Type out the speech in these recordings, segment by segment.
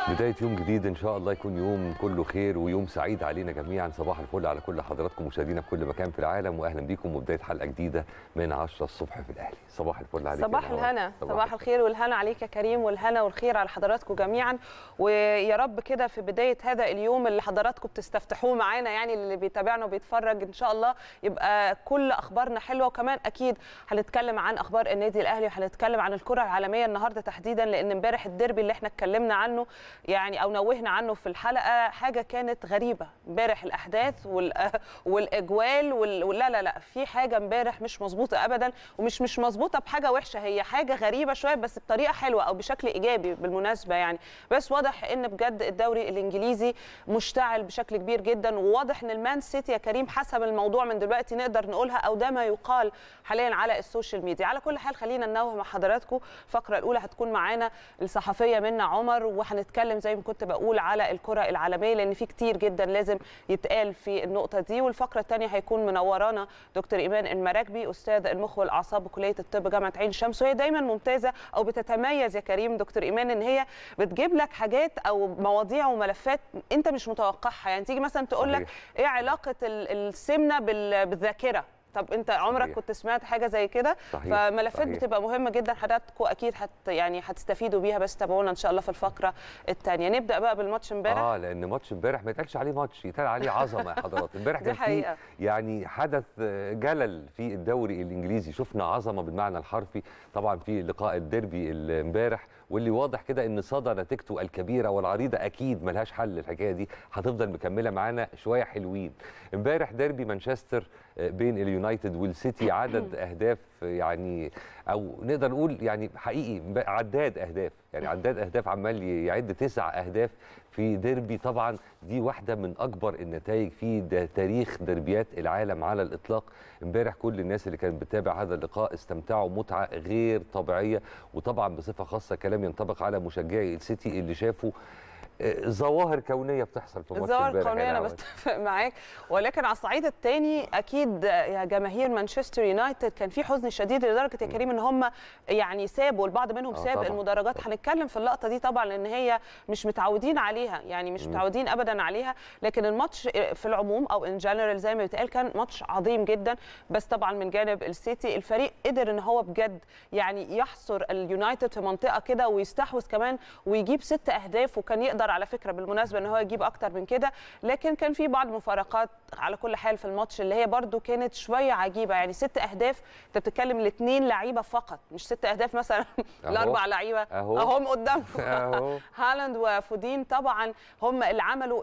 بداية يوم جديد إن شاء الله يكون يوم كله خير ويوم سعيد علينا جميعا صباح الفل على كل حضراتكم مشاهدينا في كل مكان في العالم وأهلا بيكم وبداية حلقة جديدة من 10 الصبح في الأهلي صباح الفل عليك يا صباح نهار. الهنا صباح الخير والهنا عليك يا كريم والهنا والخير على حضراتكم جميعا ويا رب كده في بدايه هذا اليوم اللي حضراتكم بتستفتحوه معانا يعني اللي بيتابعنا وبيتفرج ان شاء الله يبقى كل اخبارنا حلوه وكمان اكيد هنتكلم عن اخبار النادي الاهلي وهنتكلم عن الكره العالميه النهارده تحديدا لان امبارح الديربي اللي احنا اتكلمنا عنه يعني او نوهنا عنه في الحلقه حاجه كانت غريبه امبارح الاحداث وال والاجوال وال... لا لا لا في حاجه امبارح مش مظبوطه ابدا ومش مش مظبوطه بحاجه وحشه هي حاجه غريبه شويه بس بطريقه حلوه او بشكل ايجابي بالمناسبه يعني بس واضح ان بجد الدوري الانجليزي مشتعل بشكل كبير جدا وواضح ان المان سيتي يا كريم حسب الموضوع من دلوقتي نقدر نقولها او ده ما يقال حاليا على السوشيال ميديا على كل حال خلينا ننوه مع حضراتكم الفقره الاولى هتكون معانا الصحفيه منى عمر وهنتكلم زي ما كنت بقول على الكره العالميه لان في كتير جدا لازم يتقال في النقطه دي والفقره الثانيه هيكون منورانا دكتور ايمان المراكبي استاذ المخ والاعصاب بكليه الطب جامعه عين شمس وهي دايما ممتازه او بتتميز يا كريم دكتور ايمان ان هي بتجيب لك حاجات او مواضيع وملفات انت مش متوقعها يعني تيجي مثلا تقول لك صحيح. ايه علاقه ال- السمنه بال- بالذاكره طب انت عمرك صحيح. كنت سمعت حاجه زي كده صحيح، فملفات صحيح. بتبقى مهمه جدا حضراتكم اكيد هت يعني هتستفيدوا بيها بس تابعونا ان شاء الله في الفقره الثانيه نبدا بقى بالماتش امبارح اه لان ماتش امبارح ما يتقالش عليه ماتش يتقال عليه عظمه يا حضرات امبارح دي كان في حقيقة. يعني حدث آه، جلل في الدوري الانجليزي شفنا عظمه بالمعنى الحرفي طبعا في لقاء الديربي ال- امبارح واللي واضح كده ان صدى نتيجته الكبيره والعريضه اكيد ملهاش حل الحكايه دي هتفضل مكمله معانا شويه حلوين امبارح ديربي مانشستر آه، بين اليونايتد والسيتي عدد اهداف آه، يعني او نقدر نقول يعني حقيقي ب- عداد اهداف يعني عداد اهداف عمال يعد تسع اهداف في ديربي طبعا دي واحده من اكبر النتائج في ده تاريخ ديربيات العالم على الاطلاق امبارح كل الناس اللي كانت بتتابع هذا اللقاء استمتعوا متعه غير طبيعيه وطبعا بصفه خاصه كلام ينطبق على مشجعي السيتي اللي شافوا آه، ظواهر كونيه بتحصل في ماتش الظواهر امبارح القانونيه يعني انا عماد. بتفق معاك ولكن على الصعيد الثاني اكيد يا جماهير مانشستر يونايتد كان في حزن شديد لدرجه يا كريم ان هم يعني سابوا البعض منهم آه ساب طبعاً. المدرجات هنتكلم في اللقطه دي طبعا لان هي مش متعودين عليها يعني مش متعودين ابدا عليها لكن الماتش في العموم او ان جنرال زي ما بيتقال كان ماتش عظيم جدا بس طبعا من جانب السيتي الفريق قدر ان هو بجد يعني يحصر اليونايتد في منطقه كده ويستحوذ كمان ويجيب ست اهداف وكان يقدر على فكره بالمناسبه ان هو يجيب اكتر من كده لكن كان في بعض مفارقات على كل حال في الماتش اللي هي برده كانت شويه عجيبه يعني ست اهداف انت بتتكلم لاثنين لعيبه فقط مش ست اهداف مثلا أهو. لاربع لعيبه أهو. اهم قدامكم أهو. هالاند وفودين طبعا هم اللي عملوا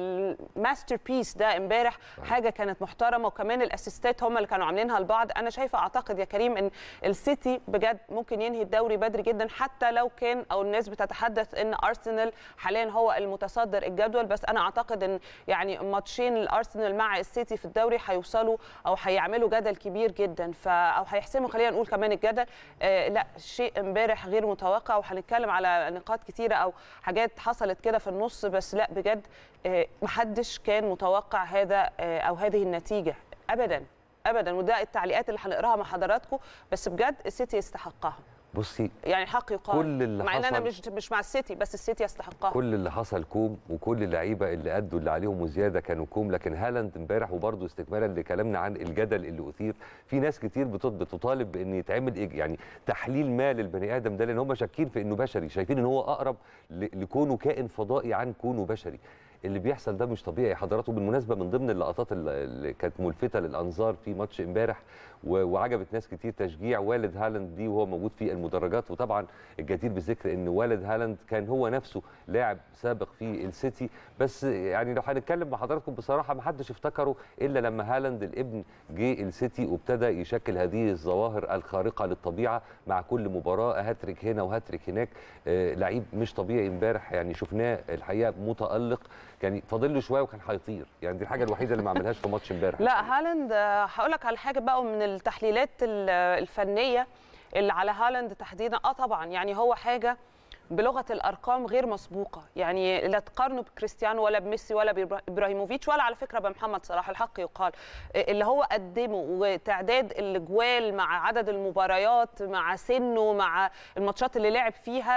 الماستر بيس ده امبارح حاجه كانت محترمه وكمان الاسيستات هم اللي كانوا عاملينها لبعض انا شايفه اعتقد يا كريم ان السيتي بجد ممكن ينهي الدوري بدري جدا حتى لو كان او الناس بتتحدث ان ارسنال حاليا هو المتصدر الجدول بس انا اعتقد ان يعني ماتشين الارسنال مع السيتي في الدوري هيوصلوا او هيعملوا جدل كبير جدا ف او هيحسموا خلينا نقول كمان الجدل آه لا شيء امبارح غير متوقع وهنتكلم على نقاط كتيره او حاجات حصلت كده في النص بس لا بجد آه محدش كان متوقع هذا آه او هذه النتيجه ابدا ابدا وده التعليقات اللي هنقراها مع حضراتكم بس بجد السيتي يستحقها بصي يعني حق يقال كل اللي مع ان انا حصل- مش مش مع السيتي بس السيتي يستحقها كل اللي حصل كوم وكل اللعيبه اللي ادوا اللي عليهم وزياده كانوا كوم لكن هالاند امبارح وبرضه استكمالا لكلامنا عن الجدل اللي اثير في ناس كتير بتط- بتطالب بان يتعمل إيه يعني تحليل ما للبني ادم ده لان هم شاكين في انه بشري شايفين ان هو اقرب ل- لكونه كائن فضائي عن كونه بشري اللي بيحصل ده مش طبيعي حضراته بالمناسبه من ضمن اللقطات اللي- اللي كانت ملفته للانظار في ماتش امبارح و- وعجبت ناس كتير تشجيع والد هالاند دي وهو موجود في المدرجات وطبعا الجدير بالذكر ان والد هالاند كان هو نفسه لاعب سابق في السيتي بس يعني لو هنتكلم مع حضراتكم بصراحه ما حدش افتكره الا لما هالاند الابن جه السيتي وابتدى يشكل هذه الظواهر الخارقه للطبيعه مع كل مباراه هاتريك هنا وهاتريك هناك آه لعيب مش طبيعي امبارح يعني شفناه الحقيقه متالق يعني فاضل له شويه وكان هيطير يعني دي الحاجه الوحيده اللي ما عملهاش في ماتش امبارح لا هالاند آه، هقول لك على حاجه بقى من التحليلات ال- الفنيه اللي على هالاند تحديدا اه طبعا يعني هو حاجه بلغه الارقام غير مسبوقه يعني لا تقارنه بكريستيانو ولا بميسي ولا بابراهيموفيتش ولا على فكره بمحمد صلاح الحق يقال اللي هو قدمه وتعداد الاجوال مع عدد المباريات مع سنه مع الماتشات اللي لعب فيها لا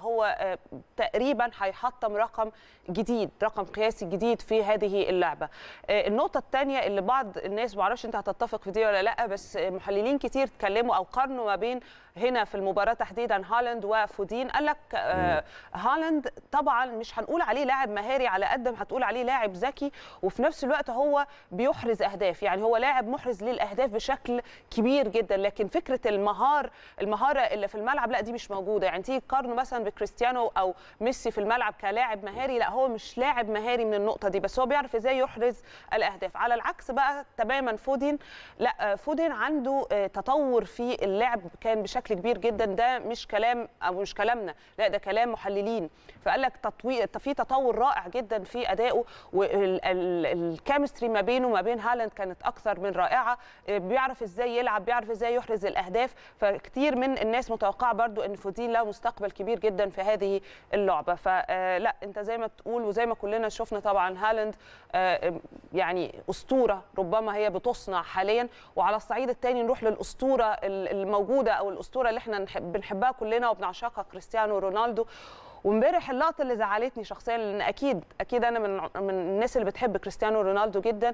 هو آه، تقريبا هيحطم رقم جديد رقم قياسي جديد في هذه اللعبه آه، النقطه الثانيه اللي بعض الناس ما اعرفش انت هتتفق في دي ولا لا بس آه، محللين كتير اتكلموا او قارنوا ما بين هنا في المباراه تحديدا هالاند وفودين قال لك آه، هالاند طبعا مش هنقول عليه لاعب مهاري على قد ما هتقول عليه لاعب ذكي وفي نفس الوقت هو بيحرز اهداف يعني هو لاعب محرز للاهداف بشكل كبير جدا لكن فكره المهار المهاره اللي في الملعب لا دي مش موجوده يعني تيجي تقارنه مثلا بكريستيانو او ميسي في الملعب كلاعب مهاري لا هو مش لاعب مهاري من النقطه دي بس هو بيعرف ازاي يحرز الاهداف على العكس بقى تماما فودين لا آه، فودين عنده آه، تطور في اللعب كان بشكل كبير جدا ده مش كلام او مش كلامنا لا ده كلام محللين فقال لك تطوير في تطور رائع جدا في ادائه والكيمستري ما بينه وما بين هالاند كانت اكثر من رائعه آه، بيعرف ازاي يلعب بيعرف ازاي يحرز الاهداف فكتير من الناس متوقعه برضو ان فودين له مستقبل كبير جدا في هذه اللعبه فلا انت زي ما بتقول وزي ما كلنا شفنا طبعا هالاند آه، يعني اسطوره ربما هي بتصنع حاليا وعلى الصعيد الثاني نروح للاسطوره ال- الموجوده او الاسطوره اللي احنا نحب بنحبها كلنا وبنعشقها كريستيانو رونالدو وامبارح اللقطه اللي زعلتني شخصيا لان اكيد اكيد انا من من الناس اللي بتحب كريستيانو رونالدو جدا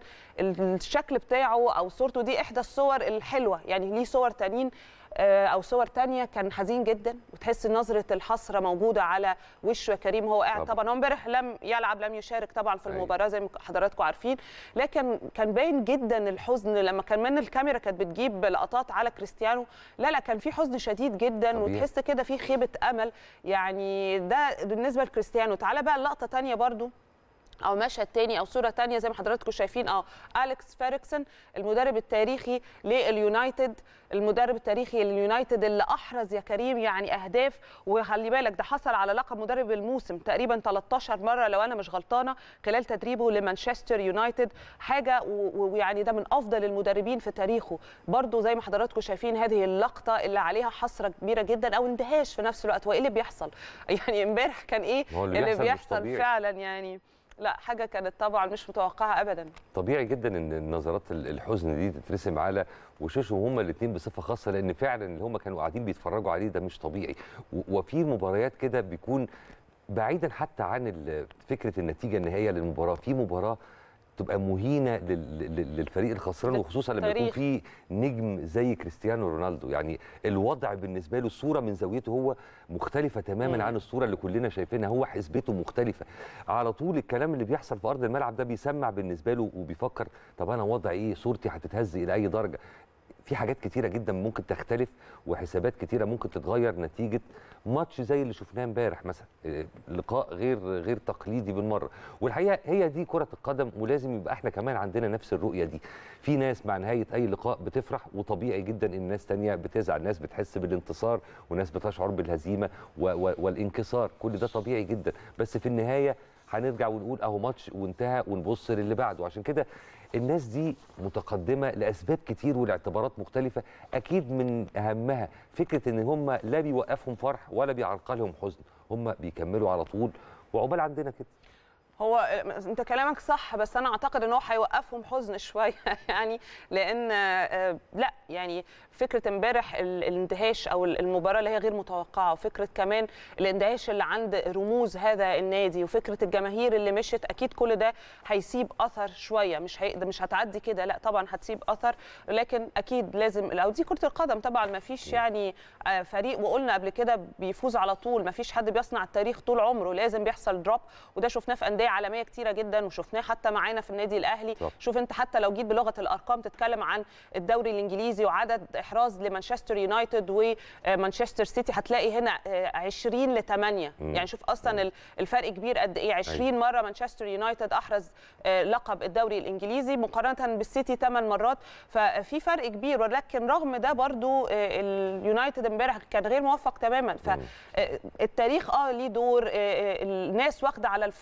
الشكل بتاعه او صورته دي احدى الصور الحلوه يعني ليه صور تانيين آه، او صور تانية كان حزين جدا وتحس نظره الحسره موجوده على وشه يا كريم هو قاعد طبعاً. طبعا هو امبارح لم يلعب لم يشارك طبعا في أيوة. المباراه زي ما حضراتكم عارفين لكن كان باين جدا الحزن لما كان من الكاميرا كانت بتجيب لقطات على كريستيانو لا لا كان في حزن شديد جدا طبيعي. وتحس كده في خيبه امل يعني ده بالنسبه لكريستيانو تعالى بقى اللقطه تانية برضو او مشهد تاني او صوره تانية زي ما حضراتكم شايفين اه اليكس فيريكسون المدرب التاريخي لليونايتد المدرب التاريخي لليونايتد اللي احرز يا كريم يعني اهداف وخلي بالك ده حصل على لقب مدرب الموسم تقريبا 13 مره لو انا مش غلطانه خلال تدريبه لمانشستر يونايتد حاجه و- ويعني ده من افضل المدربين في تاريخه برضو زي ما حضراتكم شايفين هذه اللقطه اللي عليها حسره كبيره جدا او اندهاش في نفس الوقت وايه اللي بيحصل يعني امبارح كان ايه ما هو اللي اللي بيحصل مش بيحصل طبيعي. فعلا يعني لا حاجه كانت طبعا مش متوقعه ابدا طبيعي جدا ان النظرات ال- الحزن دي تترسم على وشوشهم هما الاثنين بصفه خاصه لان فعلا اللي هما كانوا قاعدين بيتفرجوا عليه ده مش طبيعي و- وفي مباريات كده بيكون بعيدا حتى عن ال- فكره النتيجه النهائيه للمباراه في مباراه تبقى مهينه لل- لل- للفريق الخسران وخصوصا لما يكون للتاريخ. في نجم زي كريستيانو رونالدو يعني الوضع بالنسبه له الصوره من زاويته هو مختلفه تماما مم. عن الصوره اللي كلنا شايفينها هو حسبته مختلفه على طول الكلام اللي بيحصل في ارض الملعب ده بيسمع بالنسبه له وبيفكر طب انا وضعي ايه صورتي هتتهز الى اي درجه في حاجات كتيره جدا ممكن تختلف وحسابات كتيره ممكن تتغير نتيجه ماتش زي اللي شفناه امبارح مثلا إيه، لقاء غير غير تقليدي بالمره والحقيقه هي دي كره القدم ولازم يبقى احنا كمان عندنا نفس الرؤيه دي في ناس مع نهايه اي لقاء بتفرح وطبيعي جدا ان ناس تانية بتزعل ناس بتحس بالانتصار وناس بتشعر بالهزيمه و و والانكسار كل ده طبيعي جدا بس في النهايه هنرجع ونقول اهو ماتش وانتهى ونبص للي بعده عشان كده الناس دي متقدمه لاسباب كتير ولاعتبارات مختلفه اكيد من اهمها فكره ان هم لا بيوقفهم فرح ولا بيعرقلهم حزن هم بيكملوا على طول وعقبال عندنا كده هو انت كلامك صح بس انا اعتقد ان هو هيوقفهم حزن شويه يعني لان آه، لا يعني فكره امبارح ال- الاندهاش او المباراه اللي هي غير متوقعه وفكره كمان الاندهاش اللي عند رموز هذا النادي وفكره الجماهير اللي مشت اكيد كل ده هيسيب اثر شويه مش هيقدر مش هتعدي كده لا طبعا هتسيب اثر لكن اكيد لازم او دي كره القدم طبعا ما فيش يعني آه، فريق وقلنا قبل كده بيفوز على طول ما فيش حد بيصنع التاريخ طول عمره لازم بيحصل دروب وده شفناه في انديه عالميه كتيره جدا وشفناه حتى معانا في النادي الاهلي طب. شوف انت حتى لو جيت بلغه الارقام تتكلم عن الدوري الانجليزي وعدد احراز لمانشستر يونايتد ومانشستر سيتي هتلاقي هنا آه، 20 ل 8 مم. يعني شوف اصلا ال- الفرق كبير قد ايه 20 مره مانشستر يونايتد احرز آه، لقب الدوري الانجليزي مقارنه بالسيتي 8 مرات ففي فرق كبير ولكن رغم ده برضو آه، اليونايتد امبارح كان غير موفق تماما فالتاريخ اه ليه دور آه، آه، الناس واخده على الفوز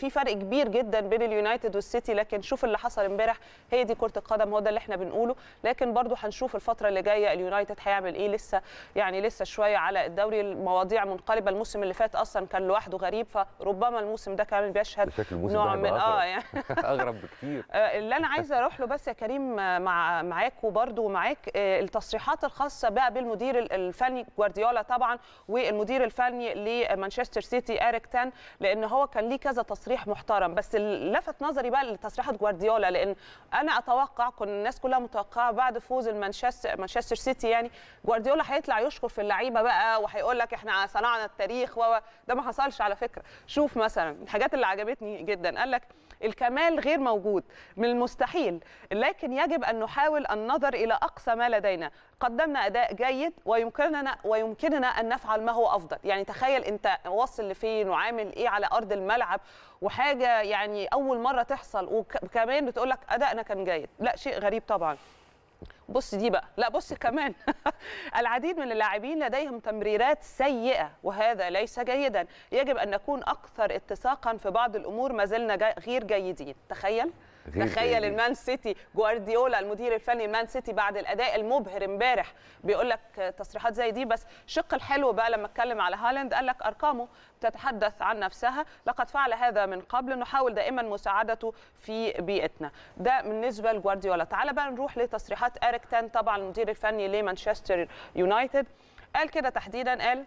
في فرق كبير جدا بين اليونايتد والسيتي لكن شوف اللي حصل امبارح هي دي كره القدم هو ده اللي احنا بنقوله لكن برضو هنشوف الفتره اللي جايه اليونايتد هيعمل ايه لسه يعني لسه شويه على الدوري المواضيع منقلبه الموسم اللي فات اصلا كان لوحده غريب فربما الموسم ده كمان بيشهد بشكل الموسم نوع ده من هيبقى اه يعني اغرب بكتير آه، اللي انا عايزه اروح له بس يا كريم آه، مع معاك وبرده ومعاك آه، التصريحات الخاصه بقى بالمدير ال- الفني جوارديولا طبعا والمدير الفني لمانشستر سيتي اريك تان لان هو كان ليه كذا تصريح محترم بس اللي لفت نظري بقى لتصريحات جوارديولا لان انا اتوقع كن الناس كلها متوقعه بعد فوز المانشستر مانشستر سيتي يعني جوارديولا هيطلع يشكر في اللعيبه بقى وهيقول لك احنا صنعنا التاريخ و ده ما حصلش على فكره شوف مثلا الحاجات اللي عجبتني جدا قال لك الكمال غير موجود من المستحيل لكن يجب ان نحاول النظر الى اقصى ما لدينا قدمنا اداء جيد ويمكننا ويمكننا ان نفعل ما هو افضل يعني تخيل انت واصل لفين وعامل ايه على ارض الملعب وحاجه يعني اول مره تحصل وك- وكمان بتقول لك ادائنا كان جيد لا شيء غريب طبعا بص دي بقى لا بص كمان العديد من اللاعبين لديهم تمريرات سيئة وهذا ليس جيدا يجب أن نكون أكثر اتساقا في بعض الأمور ما زلنا جا- غير جيدين تخيل غير تخيل جيدين. المان سيتي جوارديولا المدير الفني المان سيتي بعد الاداء المبهر امبارح بيقول لك تصريحات زي دي بس شق الحلو بقى لما اتكلم على هالاند قال لك ارقامه تتحدث عن نفسها لقد فعل هذا من قبل نحاول دائما مساعدته في بيئتنا ده بالنسبه لجوارديولا تعال بقى نروح لتصريحات اريك تان طبعا المدير الفني لمانشستر يونايتد قال كده تحديدا قال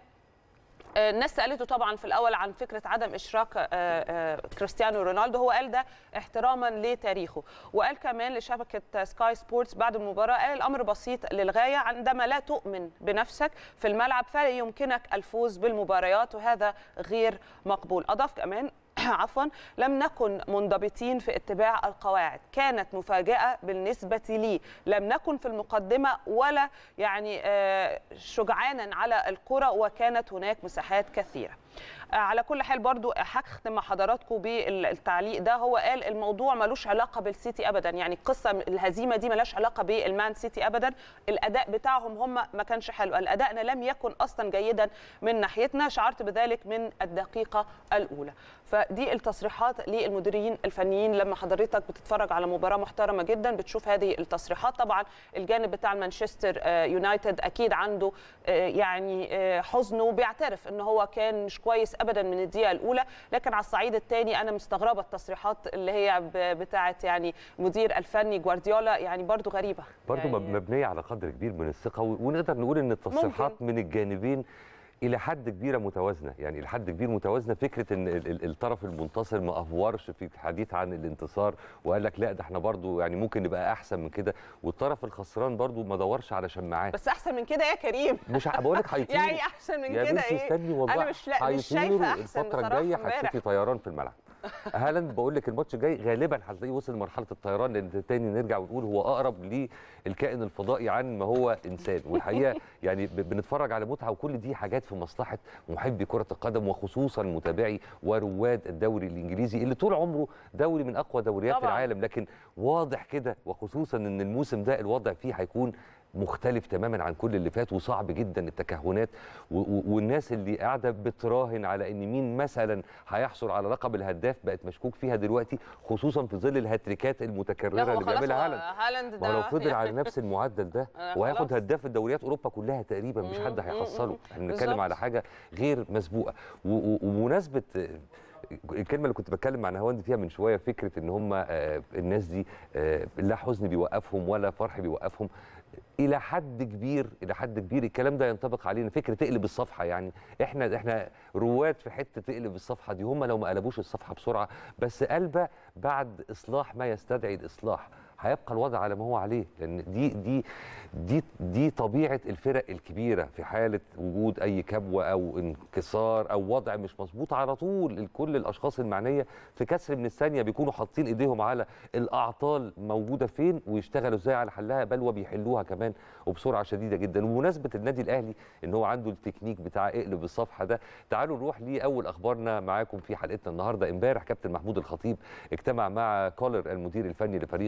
آه، الناس سالته طبعا في الاول عن فكره عدم اشراك آه، آه، كريستيانو رونالدو هو قال ده احتراما لتاريخه وقال كمان لشبكه سكاي سبورتس بعد المباراه قال الامر بسيط للغايه عندما لا تؤمن بنفسك في الملعب فيمكنك الفوز بالمباريات وهذا غير مقبول اضاف كمان عفوا لم نكن منضبطين في اتباع القواعد كانت مفاجأة بالنسبة لي لم نكن في المقدمة ولا يعني آه، شجعانا على الكرة وكانت هناك مساحات كثيرة آه، على كل حال برضو هختم مع حضراتكم بالتعليق ده هو قال الموضوع ملوش علاقة بالسيتي أبدا يعني قصة الهزيمة دي ملهاش علاقة بالمان سيتي أبدا الأداء بتاعهم هم ما كانش حلو الأداءنا لم يكن أصلا جيدا من ناحيتنا شعرت بذلك من الدقيقة الأولى فدي التصريحات للمديرين الفنيين لما حضرتك بتتفرج على مباراة محترمة جدا بتشوف هذه التصريحات طبعا الجانب بتاع مانشستر آه، يونايتد أكيد عنده آه، يعني آه، حزن وبيعترف ان هو كان مش كويس ابدا من الدقيقه الاولى لكن على الصعيد الثاني انا مستغربه التصريحات اللي هي ب- بتاعه يعني مدير الفني جوارديولا يعني برضو غريبه برضه يعني مبنيه على قدر كبير من الثقه و- ونقدر نقول ان التصريحات ممكن. من الجانبين الى حد كبيره متوازنه يعني الى حد كبير متوازنه فكره ان ال- ال- الطرف المنتصر ما افورش في الحديث عن الانتصار وقال لك لا ده احنا برضو يعني ممكن نبقى احسن من كده والطرف الخسران برضو ما دورش على شماعات بس احسن من كده يا كريم مش ع- بقول لك هيطيروا يعني احسن من يا كده بنتي ايه استني والله انا مش لا مش هيطيروا شايفه احسن الفتره بصراحه الجايه امبارح هتشوفي طيران في الملعب هالاند بقول لك الماتش الجاي غالبا هتلاقيه وصل لمرحله الطيران لان تاني نرجع ونقول هو اقرب للكائن الفضائي عن ما هو انسان والحقيقه يعني ب- بنتفرج على متعه وكل دي حاجات في مصلحه محبي كره القدم وخصوصا متابعي ورواد الدوري الانجليزي اللي طول عمره دوري من اقوى دوريات طبعاً. العالم لكن واضح كده وخصوصا ان الموسم ده الوضع فيه هيكون مختلف تماما عن كل اللي فات وصعب جدا التكهنات و- و- والناس اللي قاعده بتراهن على ان مين مثلا هيحصل على لقب الهداف بقت مشكوك فيها دلوقتي خصوصا في ظل الهاتريكات لا المتكرره هو اللي خلاص بيعملها هو هالاند هالاند ما هو لو ده فضل على نفس المعدل ده آه، وهياخد خلاص. هداف الدوريات اوروبا كلها تقريبا مش حد مم، مم، هيحصله مم. احنا بنتكلم بالظبط. على حاجه غير مسبوقه و- و- ومناسبه آه، الكلمه اللي كنت بتكلم مع نهاوند فيها من شويه فكره ان هم آه، الناس دي آه، لا حزن بيوقفهم ولا فرح بيوقفهم الى حد كبير الى حد كبير الكلام ده ينطبق علينا فكره تقلب الصفحه يعني احنا احنا رواد في حته تقلب الصفحه دي هم لو ما قلبوش الصفحه بسرعه بس قلبه بعد اصلاح ما يستدعي الاصلاح هيبقى الوضع على ما هو عليه لان دي دي دي دي طبيعه الفرق الكبيره في حاله وجود اي كبوه او انكسار او وضع مش مظبوط على طول كل الاشخاص المعنيه في كسر من الثانيه بيكونوا حاطين ايديهم على الاعطال موجوده فين ويشتغلوا ازاي على حلها بل وبيحلوها كمان وبسرعه شديده جدا وبمناسبه النادي الاهلي ان هو عنده التكنيك بتاع اقلب الصفحه ده تعالوا نروح لاول اخبارنا معاكم في حلقتنا النهارده امبارح كابتن محمود الخطيب اجتمع مع كولر المدير الفني لفريق الكره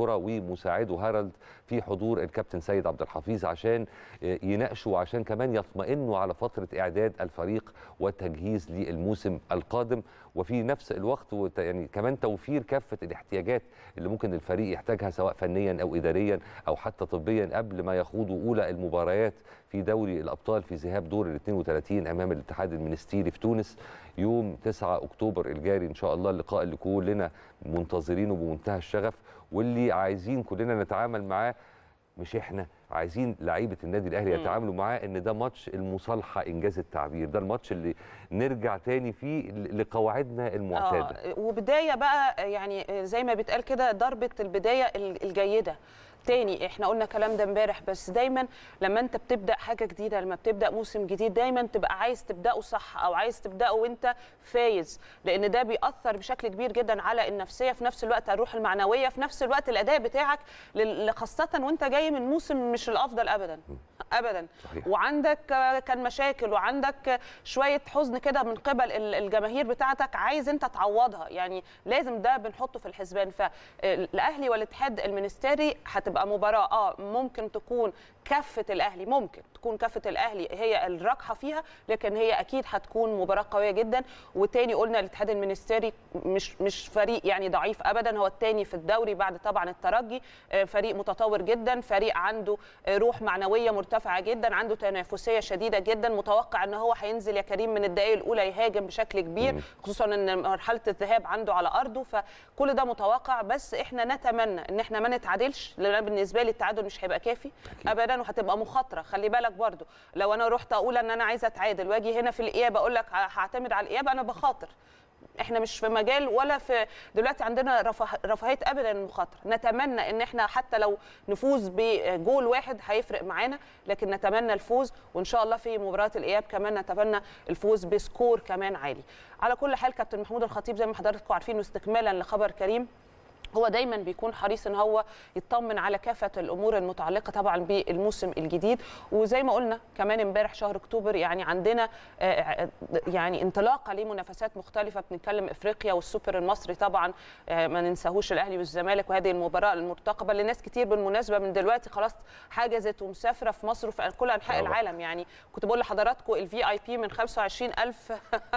الكره ومساعده هارالد في حضور الكابتن سيد عبد الحفيظ عشان يناقشوا وعشان كمان يطمئنوا على فتره اعداد الفريق والتجهيز للموسم القادم وفي نفس الوقت وت- يعني كمان توفير كافه الاحتياجات اللي ممكن الفريق يحتاجها سواء فنيا او اداريا او حتى طبيا قبل ما يخوضوا اولى المباريات في دوري الابطال في ذهاب دور ال 32 امام الاتحاد المنستيري في تونس يوم 9 اكتوبر الجاري ان شاء الله اللقاء اللي كلنا منتظرينه بمنتهى الشغف واللي عايزين كلنا نتعامل معاه مش احنا عايزين لعيبه النادي الاهلي مم. يتعاملوا معاه ان ده ماتش المصالحه انجاز التعبير ده الماتش اللي نرجع تاني فيه ل- لقواعدنا المعتاده آه وبدايه بقى يعني زي ما بيتقال كده ضربه البدايه ال- الجيده تاني احنا قلنا الكلام ده امبارح بس دايما لما انت بتبدا حاجه جديده لما بتبدا موسم جديد دايما تبقى عايز تبداه صح او عايز تبداه وانت فايز لان ده بيأثر بشكل كبير جدا على النفسيه في نفس الوقت الروح المعنويه في نفس الوقت الاداء بتاعك لل- خاصه وانت جاي من موسم مش الافضل ابدا ابدا صحيح. وعندك آه، كان مشاكل وعندك آه، شويه حزن كده من قبل ال- الجماهير بتاعتك عايز انت تعوضها يعني لازم ده بنحطه في الحسبان فالاهلي والاتحاد المنستيري هتبقى مباراه اه ممكن تكون كفه الاهلي ممكن تكون كفه الاهلي هي الراجحه فيها لكن هي اكيد هتكون مباراه قويه جدا وتاني قلنا الاتحاد المنستيري مش مش فريق يعني ضعيف ابدا هو الثاني في الدوري بعد طبعا الترجي آه، فريق متطور جدا فريق عنده آه، روح معنويه مرتفعه جدا عنده تنافسيه شديده جدا متوقع ان هو هينزل يا كريم من الدقائق الاولى يهاجم بشكل كبير مم. خصوصا ان مرحله الذهاب عنده على ارضه فكل ده متوقع بس احنا نتمنى ان احنا ما نتعادلش لان أنا بالنسبه لي التعادل مش هيبقى كافي ابدا وهتبقى مخاطره خلي بالك برضو لو انا رحت اقول ان انا عايزه اتعادل واجي هنا في الاياب اقول لك هعتمد على الاياب انا بخاطر احنا مش في مجال ولا في دلوقتي عندنا رفاه رفاهيه ابدا المخاطره نتمنى ان احنا حتى لو نفوز بجول واحد هيفرق معانا لكن نتمنى الفوز وان شاء الله في مباراه الاياب كمان نتمنى الفوز بسكور كمان عالي على كل حال كابتن محمود الخطيب زي ما حضراتكم عارفين واستكمالا لخبر كريم هو دايما بيكون حريص ان هو يطمن على كافه الامور المتعلقه طبعا بالموسم الجديد وزي ما قلنا كمان امبارح شهر اكتوبر يعني عندنا آه، يعني انطلاقه لمنافسات مختلفه بنتكلم افريقيا والسوبر المصري طبعا آه، ما ننساهوش الاهلي والزمالك وهذه المباراه المرتقبه اللي ناس كتير بالمناسبه من دلوقتي خلاص حجزت ومسافره في مصر وفي كل انحاء طبعا. العالم يعني كنت بقول لحضراتكم الفي اي بي من 25000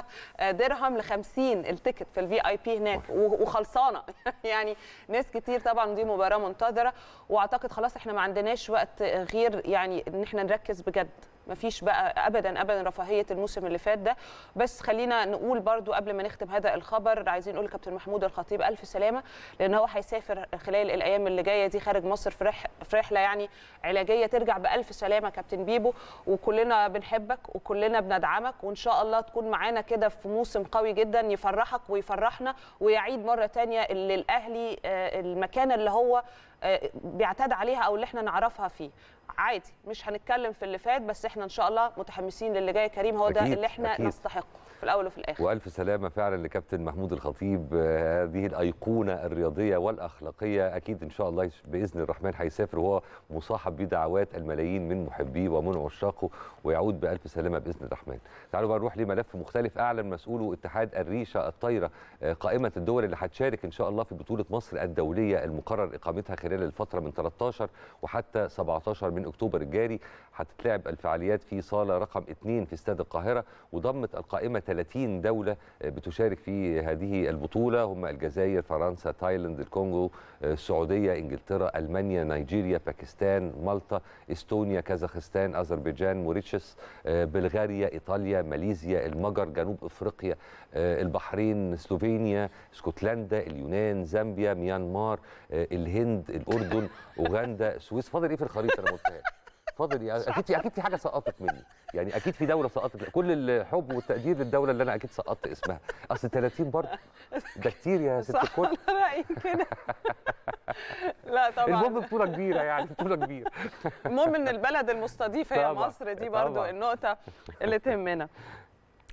درهم ل 50 التيكت في الفي اي بي هناك و- وخلصانه يعني ناس كتير طبعا دي مباراه منتظره واعتقد خلاص احنا ما عندناش وقت غير يعني ان احنا نركز بجد مفيش بقى ابدا ابدا رفاهيه الموسم اللي فات ده بس خلينا نقول برضو قبل ما نختم هذا الخبر عايزين نقول لكابتن محمود الخطيب الف سلامه لان هو هيسافر خلال الايام اللي جايه دي خارج مصر في رح في رحله يعني علاجيه ترجع بالف سلامه كابتن بيبو وكلنا بنحبك وكلنا بندعمك وان شاء الله تكون معانا كده في موسم قوي جدا يفرحك ويفرحنا ويعيد مره تانية اللي الاهلي آه، المكان اللي هو آه، بيعتاد عليها او اللي احنا نعرفها فيه عادي مش هنتكلم في اللي فات بس احنا ان شاء الله متحمسين للي جاي كريم هو ده أكيد، اللي احنا أكيد. نستحقه في الاول وفي الاخر والف سلامه فعلا لكابتن محمود الخطيب آه، هذه الايقونه الرياضيه والاخلاقيه اكيد ان شاء الله يش- باذن الرحمن هيسافر وهو مصاحب بدعوات الملايين من محبيه ومن عشاقه ويعود بالف سلامه باذن الرحمن. تعالوا بقى نروح لملف مختلف اعلن مسؤوله اتحاد الريشه الطايره آه، قائمه الدول اللي هتشارك ان شاء الله في بطوله مصر الدوليه المقرر اقامتها خلال الفتره من 13 وحتى 17 من اكتوبر الجاري هتتلعب الفعاليات في صاله رقم 2 في استاد القاهره وضمت القائمه 30 دوله بتشارك في هذه البطوله هم الجزائر فرنسا تايلاند الكونغو السعوديه انجلترا المانيا نيجيريا باكستان مالطا استونيا كازاخستان اذربيجان موريتشيوس بلغاريا ايطاليا ماليزيا المجر جنوب افريقيا البحرين سلوفينيا اسكتلندا اليونان زامبيا ميانمار الهند الاردن اوغندا السويس فاضل ايه في الخريطه انا ما قلتهاش فاضل ايه اكيد في اكيد في حاجه سقطت مني يعني اكيد في دوله سقطت كل الحب والتقدير للدوله اللي انا اكيد سقطت اسمها اصل 30 برضه ده كتير يا ست صح الكل انا رايي كده لا طبعا المهم بطوله كبيره يعني بطوله كبيره المهم ان البلد المستضيفه هي طبعاً، مصر دي برضو طبعاً. النقطه اللي تهمنا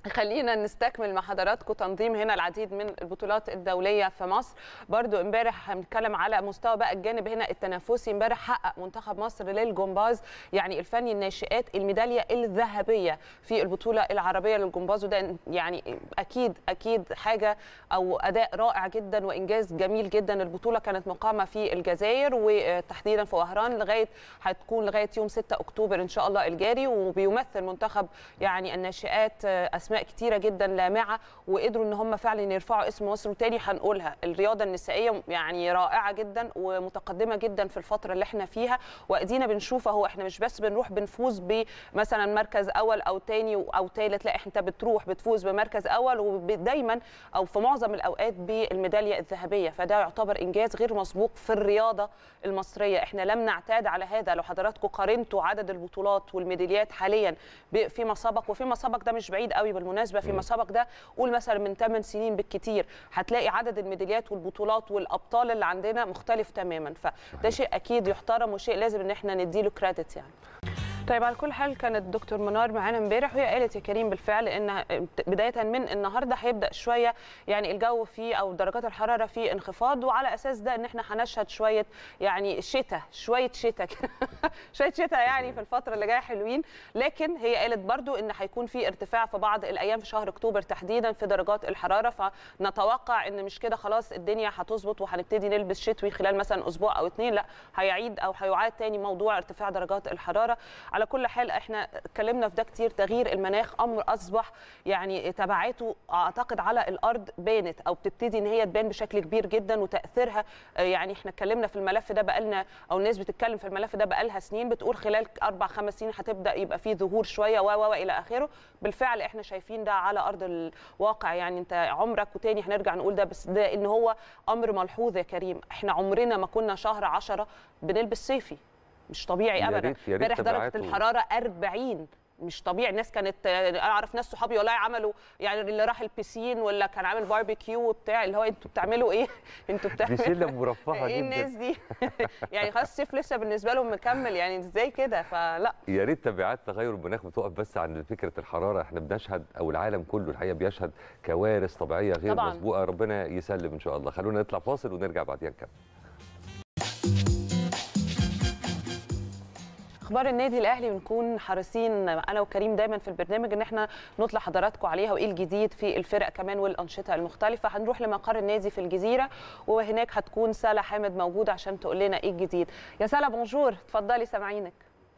خلينا نستكمل مع حضراتكم تنظيم هنا العديد من البطولات الدوليه في مصر برضو امبارح هنتكلم على مستوى بقى الجانب هنا التنافسي امبارح حقق منتخب مصر للجمباز يعني الفني الناشئات الميداليه الذهبيه في البطوله العربيه للجمباز وده يعني اكيد اكيد حاجه او اداء رائع جدا وانجاز جميل جدا البطوله كانت مقامه في الجزائر وتحديدا في وهران لغايه هتكون لغايه يوم 6 اكتوبر ان شاء الله الجاري وبيمثل منتخب يعني الناشئات اسماء كتيره جدا لامعه وقدروا ان هم فعلا يرفعوا اسم مصر وتاني هنقولها الرياضه النسائيه يعني رائعه جدا ومتقدمه جدا في الفتره اللي احنا فيها وادينا بنشوف اهو احنا مش بس بنروح بنفوز بمثلا مركز اول او تاني او تالت لا انت بتروح بتفوز بمركز اول ودايما او في معظم الاوقات بالميداليه الذهبيه فده يعتبر انجاز غير مسبوق في الرياضه المصريه احنا لم نعتاد على هذا لو حضراتكم قارنتوا عدد البطولات والميداليات حاليا فيما سبق وفيما سبق ده مش بعيد قوي بالمناسبه فيما سبق ده قول مثلا من 8 سنين بالكتير هتلاقي عدد الميداليات والبطولات والابطال اللي عندنا مختلف تماما فده شيء اكيد يحترم وشيء لازم ان احنا نديله كريدت يعني طيب على كل حال كانت دكتور منار معانا امبارح وهي قالت يا كريم بالفعل ان بدايه من النهارده هيبدا شويه يعني الجو فيه او درجات الحراره فيه انخفاض وعلى اساس ده ان احنا هنشهد شويه يعني شتاء شويه شتاء شويه شتاء يعني في الفتره اللي جايه حلوين لكن هي قالت برضو ان هيكون في ارتفاع في بعض الايام في شهر اكتوبر تحديدا في درجات الحراره فنتوقع ان مش كده خلاص الدنيا هتظبط وهنبتدي نلبس شتوي خلال مثلا اسبوع او اثنين لا هيعيد او هيعاد تاني موضوع ارتفاع درجات الحراره على كل حال احنا اتكلمنا في ده كتير تغيير المناخ امر اصبح يعني تبعاته اعتقد على الارض بانت او بتبتدي ان هي تبان بشكل كبير جدا وتاثيرها يعني احنا اتكلمنا في الملف ده بقالنا او الناس بتتكلم في الملف ده بقالها سنين بتقول خلال اربع خمس سنين هتبدا يبقى فيه ظهور شويه و و الى اخره بالفعل احنا شايفين ده على ارض الواقع يعني انت عمرك وتاني هنرجع نقول ده بس ده ان هو امر ملحوظ يا كريم احنا عمرنا ما كنا شهر 10 بنلبس صيفي مش طبيعي ابدا امبارح درجه الحراره 40 مش طبيعي الناس كانت اعرف ناس صحابي والله عملوا يعني اللي راح البسين ولا كان عامل باربيكيو وبتاع اللي هو انتوا بتعملوا ايه؟ انتوا بتعملوا دي شله مرفهه ايه جدا الناس دي؟ يعني خلاص الصيف لسه بالنسبه لهم مكمل يعني ازاي كده فلا يا ريت تبعات تغير المناخ بتقف بس عند فكره الحراره احنا بنشهد او العالم كله الحقيقه بيشهد كوارث طبيعيه غير طبعاً. مسبوقه ربنا يسلم ان شاء الله خلونا نطلع فاصل ونرجع بعدين نكمل اخبار النادي الاهلي بنكون حريصين انا وكريم دايما في البرنامج ان احنا نطلع حضراتكم عليها وايه الجديد في الفرق كمان والانشطه المختلفه هنروح لمقر النادي في الجزيره وهناك هتكون سالا حامد موجوده عشان تقول لنا ايه الجديد يا سالا بونجور اتفضلي سامعينك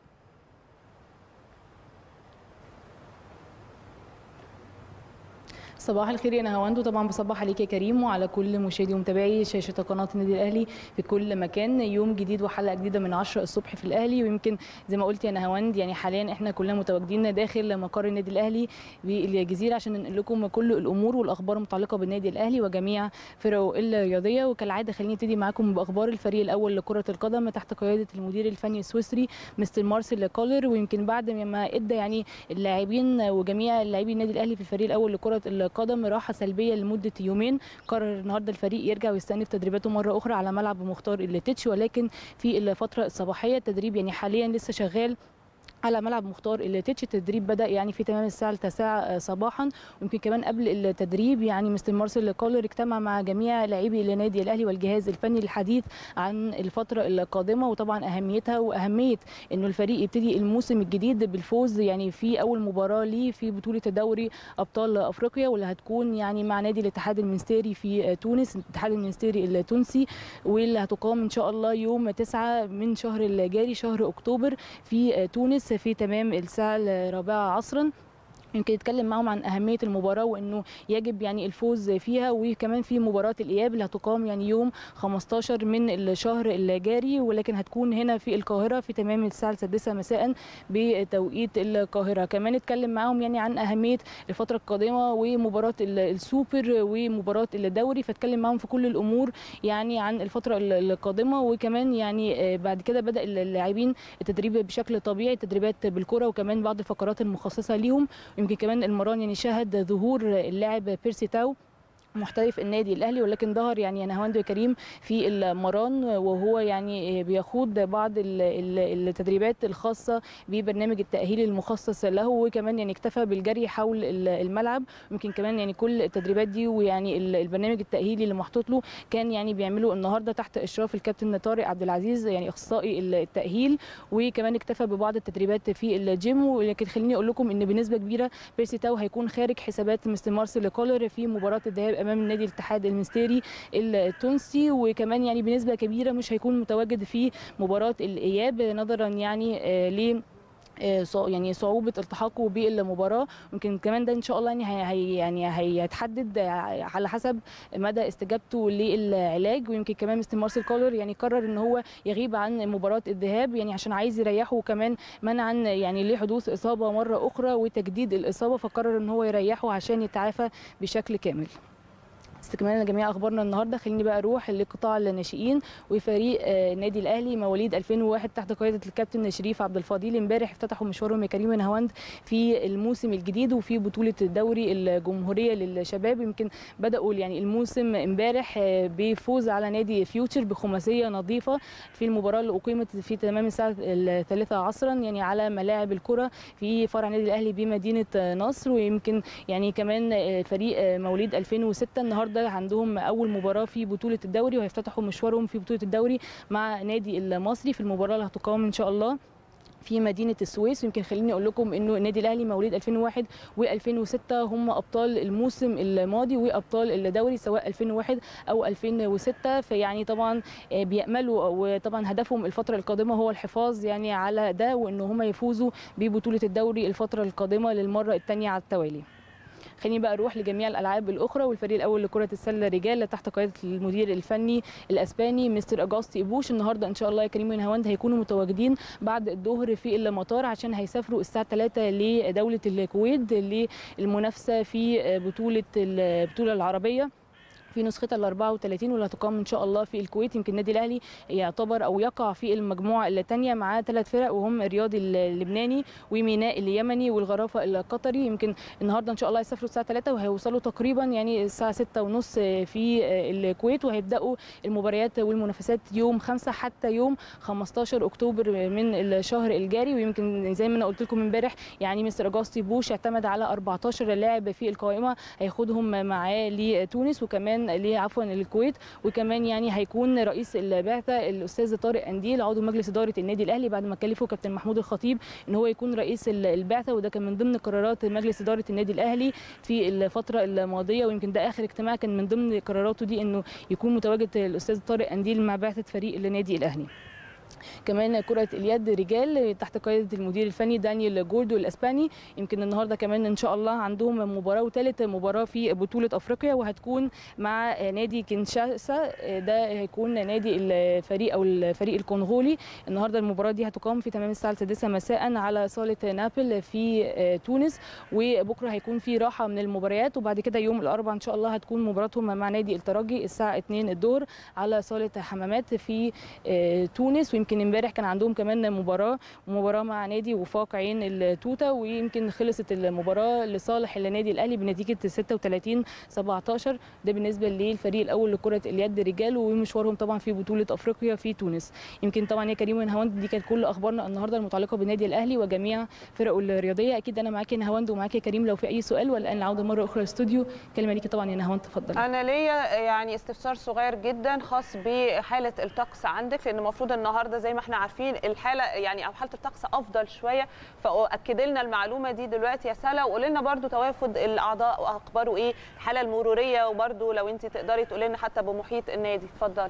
صباح الخير يا نهاوند وطبعا بصبح عليك يا كريم وعلى كل مشاهدي ومتابعي شاشه قناه النادي الاهلي في كل مكان يوم جديد وحلقه جديده من 10 الصبح في الاهلي ويمكن زي ما قلت يا نهاوند يعني حاليا احنا كلنا متواجدين داخل مقر النادي الاهلي بالجزيره عشان ننقل لكم كل الامور والاخبار المتعلقه بالنادي الاهلي وجميع فرقه الرياضيه وكالعاده خليني ابتدي معاكم باخبار الفريق الاول لكره القدم تحت قياده المدير الفني السويسري مستر مارسيل كولر ويمكن بعد ما ادى يعني اللاعبين وجميع لاعبي النادي الاهلي في الفريق الاول لكره القدم راحه سلبيه لمده يومين قرر النهارده الفريق يرجع ويستأنف تدريباته مره اخرى على ملعب مختار الليتش ولكن في الفتره الصباحيه التدريب يعني حاليا لسه شغال على ملعب مختار التتش التدريب بدا يعني في تمام الساعه التاسعه صباحا ويمكن كمان قبل التدريب يعني مستر مارسيل كولر اجتمع مع جميع لاعبي النادي الاهلي والجهاز الفني للحديث عن الفتره القادمه وطبعا اهميتها واهميه انه الفريق يبتدي الموسم الجديد بالفوز يعني في اول مباراه ليه في بطوله دوري ابطال افريقيا واللي هتكون يعني مع نادي الاتحاد المنستيري في تونس الاتحاد المنستيري التونسي واللي هتقام ان شاء الله يوم 9 من شهر الجاري شهر اكتوبر في تونس في تمام الساعه الرابعه عصرا يمكن يتكلم معهم عن اهميه المباراه وانه يجب يعني الفوز فيها وكمان في مباراه الاياب اللي هتقام يعني يوم 15 من الشهر الجاري ولكن هتكون هنا في القاهره في تمام الساعه السادسه مساء بتوقيت القاهره كمان اتكلم معهم يعني عن اهميه الفتره القادمه ومباراه السوبر ومباراه الدوري فاتكلم معهم في كل الامور يعني عن الفتره القادمه وكمان يعني بعد كده بدا اللاعبين التدريب بشكل طبيعي تدريبات بالكره وكمان بعض الفقرات المخصصه ليهم يمكن كمان المران يعني شهد ظهور اللاعب بيرسي تاو محترف النادي الاهلي ولكن ظهر يعني نهاوند كريم في المران وهو يعني بيخوض بعض ال- ال- التدريبات الخاصه ببرنامج التاهيل المخصص له وكمان يعني اكتفى بالجري حول ال- الملعب يمكن كمان يعني كل التدريبات دي ويعني ال- البرنامج التاهيلي اللي محطوط له كان يعني بيعمله النهارده تحت اشراف الكابتن طارق عبد العزيز يعني اخصائي التاهيل وكمان اكتفى ببعض التدريبات في الجيم ولكن خليني اقول لكم ان بنسبه كبيره بيرسي تاو هيكون خارج حسابات مستر مارسيل كولر في مباراه الذهاب امام النادي الاتحاد المنستيري التونسي وكمان يعني بنسبه كبيره مش هيكون متواجد في مباراه الاياب نظرا يعني آه، ل آه، صع- يعني صعوبه التحاقه بالمباراه يمكن كمان ده ان شاء الله يعني هي هي- يعني هيتحدد على حسب مدى استجابته للعلاج ويمكن كمان مستر مارسيل كولر يعني قرر ان هو يغيب عن مباراه الذهاب يعني عشان عايز يريحه وكمان منعا يعني لحدوث اصابه مره اخرى وتجديد الاصابه فقرر ان هو يريحه عشان يتعافى بشكل كامل استكمالا لجميع اخبارنا النهارده خليني بقى اروح لقطاع الناشئين وفريق آه، النادي الاهلي مواليد 2001 تحت قياده الكابتن شريف عبد الفضيل امبارح افتتحوا مشوارهم يا كريم نهاوند في الموسم الجديد وفي بطوله الدوري الجمهوريه للشباب يمكن بداوا يعني الموسم امبارح آه، بفوز على نادي فيوتشر بخماسيه نظيفه في المباراه اللي اقيمت في تمام الساعه الثالثه عصرا يعني على ملاعب الكره في فرع النادي الاهلي بمدينه آه، نصر ويمكن يعني كمان آه، فريق آه، مواليد 2006 النهارده عندهم اول مباراه في بطوله الدوري وهيفتتحوا مشوارهم في بطوله الدوري مع نادي المصري في المباراه اللي هتقام ان شاء الله في مدينه السويس ويمكن خليني اقول لكم انه النادي الاهلي مواليد 2001 و2006 هم ابطال الموسم الماضي وابطال الدوري سواء 2001 او 2006 فيعني طبعا آه، بياملوا وطبعا هدفهم الفتره القادمه هو الحفاظ يعني على ده وان هم يفوزوا ببطوله الدوري الفتره القادمه للمره الثانيه على التوالي خليني بقى اروح لجميع الالعاب الاخرى والفريق الاول لكره السله رجال تحت قياده المدير الفني الاسباني مستر اجاستي ابوش النهارده ان شاء الله يا كريم ونهاوند هيكونوا متواجدين بعد الظهر في المطار عشان هيسافروا الساعه 3 لدوله الكويت للمنافسه في بطوله البطوله العربيه في نسختها ال 34 واللي هتقام ان شاء الله في الكويت يمكن النادي الاهلي يعتبر او يقع في المجموعه الثانيه معاه ثلاث فرق وهم الرياضي اللبناني وميناء اليمني والغرافه القطري يمكن النهارده ان شاء الله هيسافروا الساعه 3 وهيوصلوا تقريبا يعني الساعه 6 ونص في الكويت وهيبداوا المباريات والمنافسات يوم 5 حتى يوم 15 اكتوبر من الشهر الجاري ويمكن زي ما انا قلت لكم امبارح يعني مستر اجاستي بوش اعتمد على 14 لاعب في القائمه هياخدهم معاه لتونس وكمان ليه عفوا للكويت وكمان يعني هيكون رئيس البعثه الاستاذ طارق انديل عضو مجلس اداره النادي الاهلي بعد ما كلفه كابتن محمود الخطيب ان هو يكون رئيس البعثه وده كان من ضمن قرارات مجلس اداره النادي الاهلي في الفتره الماضيه ويمكن ده اخر اجتماع كان من ضمن قراراته دي انه يكون متواجد الاستاذ طارق انديل مع بعثه فريق النادي الاهلي كمان كرة اليد رجال تحت قيادة المدير الفني دانيال جوردو الاسباني يمكن النهارده كمان ان شاء الله عندهم مباراة وثالث مباراة في بطولة افريقيا وهتكون مع نادي كينشاسا ده هيكون نادي الفريق او الفريق الكونغولي النهارده المباراة دي هتقام في تمام الساعة السادسة مساء على صالة نابل في تونس وبكره هيكون في راحة من المباريات وبعد كده يوم الاربعاء ان شاء الله هتكون مباراتهم مع نادي الترجي الساعة 2 الظهر على صالة حمامات في تونس ويمكن امبارح كان عندهم كمان مباراه مباراه مع نادي وفاق عين التوته ويمكن خلصت المباراه لصالح النادي الاهلي بنتيجه 36 17 ده بالنسبه للفريق الاول لكره اليد رجال ومشوارهم طبعا في بطوله افريقيا في تونس يمكن طبعا يا كريم ونهاوند دي كانت كل اخبارنا النهارده المتعلقه بالنادي الاهلي وجميع فرقه الرياضيه اكيد انا معاكي نهاوند ومعاكي يا كريم لو في اي سؤال ولا العوده مره اخرى الاستوديو كلمه ليكي طبعا يا نهاوند تفضل انا ليا يعني استفسار صغير جدا خاص بحاله الطقس عندك لان المفروض النهارده زي ما احنا عارفين الحاله يعني او حاله الطقس افضل شويه فاكد لنا المعلومه دي دلوقتي يا سلا وقول لنا برده توافد الاعضاء واخباره ايه الحاله المروريه وبرده لو انت تقدري تقولي لنا حتى بمحيط النادي اتفضلي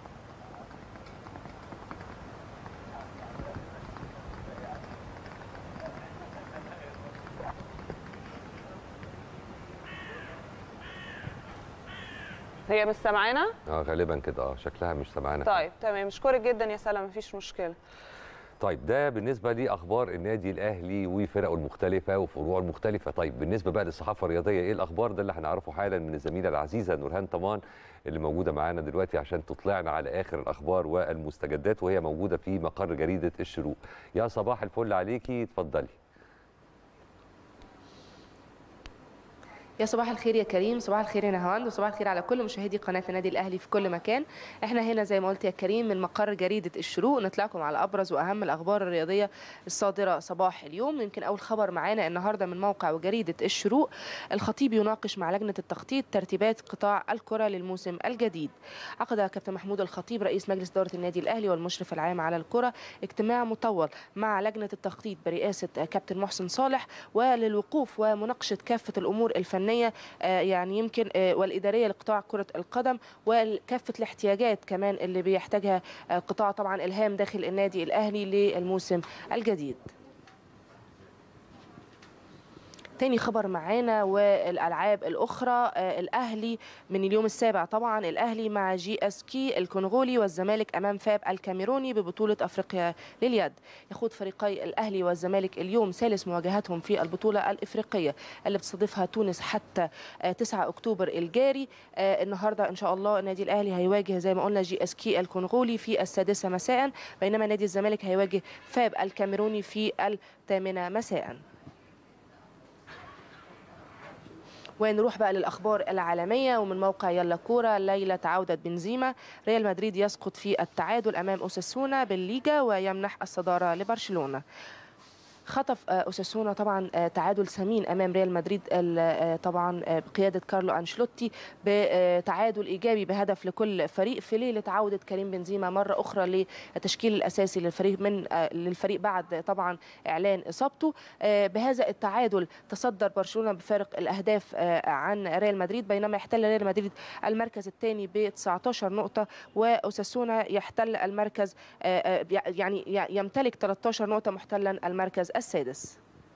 هي مش سامعانا؟ اه غالبا كده اه شكلها مش سامعانا طيب تمام اشكرك جدا يا سلام مفيش مشكله طيب ده بالنسبه لاخبار النادي الاهلي وفرقه المختلفه وفروعه المختلفه طيب بالنسبه بقى للصحافه الرياضيه ايه الاخبار ده اللي هنعرفه حالا من الزميله العزيزه نورهان طمان اللي موجوده معانا دلوقتي عشان تطلعنا على اخر الاخبار والمستجدات وهي موجوده في مقر جريده الشروق يا صباح الفل عليكي اتفضلي يا صباح الخير يا كريم صباح الخير يا نهاوند وصباح الخير على كل مشاهدي قناه النادي الاهلي في كل مكان احنا هنا زي ما قلت يا كريم من مقر جريده الشروق نطلعكم على ابرز واهم الاخبار الرياضيه الصادره صباح اليوم يمكن اول خبر معانا النهارده من موقع وجريده الشروق الخطيب يناقش مع لجنه التخطيط ترتيبات قطاع الكره للموسم الجديد عقد كابتن محمود الخطيب رئيس مجلس اداره النادي الاهلي والمشرف العام على الكره اجتماع مطول مع لجنه التخطيط برئاسه كابتن محسن صالح وللوقوف ومناقشه كافه الامور الفنيه يعني يمكن والاداريه لقطاع كره القدم وكافه الاحتياجات كمان اللي بيحتاجها قطاع طبعا الهام داخل النادي الاهلي للموسم الجديد تاني خبر معانا والالعاب الاخرى الاهلي من اليوم السابع طبعا الاهلي مع جي اس كي الكونغولي والزمالك امام فاب الكاميروني ببطوله افريقيا لليد يخوض فريقي الاهلي والزمالك اليوم ثالث مواجهاتهم في البطوله الافريقيه اللي بتستضيفها تونس حتى 9 اكتوبر الجاري النهارده ان شاء الله النادي الاهلي هيواجه زي ما قلنا جي اس كي الكونغولي في السادسه مساء بينما نادي الزمالك هيواجه فاب الكاميروني في الثامنه مساء ونروح بقى للاخبار العالميه ومن موقع يلا كوره ليله عوده بنزيما ريال مدريد يسقط في التعادل امام اوساسونا بالليجا ويمنح الصداره لبرشلونه خطف اوساسونا طبعا تعادل ثمين امام ريال مدريد طبعا بقياده كارلو انشلوتي بتعادل ايجابي بهدف لكل فريق في ليله عوده كريم بنزيما مره اخرى للتشكيل الاساسي للفريق من للفريق بعد طبعا اعلان اصابته بهذا التعادل تصدر برشلونه بفارق الاهداف عن ريال مدريد بينما يحتل ريال مدريد المركز الثاني ب 19 نقطه واوساسونا يحتل المركز يعني يمتلك 13 نقطه محتلا المركز السادس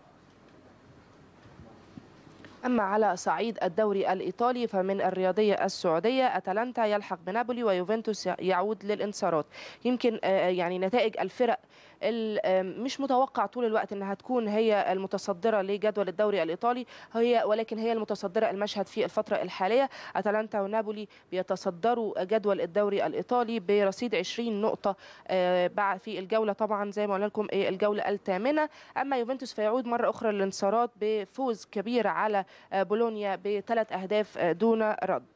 أما على صعيد الدوري الإيطالي فمن الرياضية السعودية أتلانتا يلحق بنابولي ويوفنتوس يعود للانتصارات يمكن يعني نتائج الفرق مش متوقع طول الوقت انها تكون هي المتصدره لجدول الدوري الايطالي هي ولكن هي المتصدره المشهد في الفتره الحاليه اتلانتا ونابولي بيتصدروا جدول الدوري الايطالي برصيد 20 نقطه بعد في الجوله طبعا زي ما قلنا لكم الجوله الثامنه اما يوفنتوس فيعود مره اخرى للانتصارات بفوز كبير على بولونيا بثلاث اهداف دون رد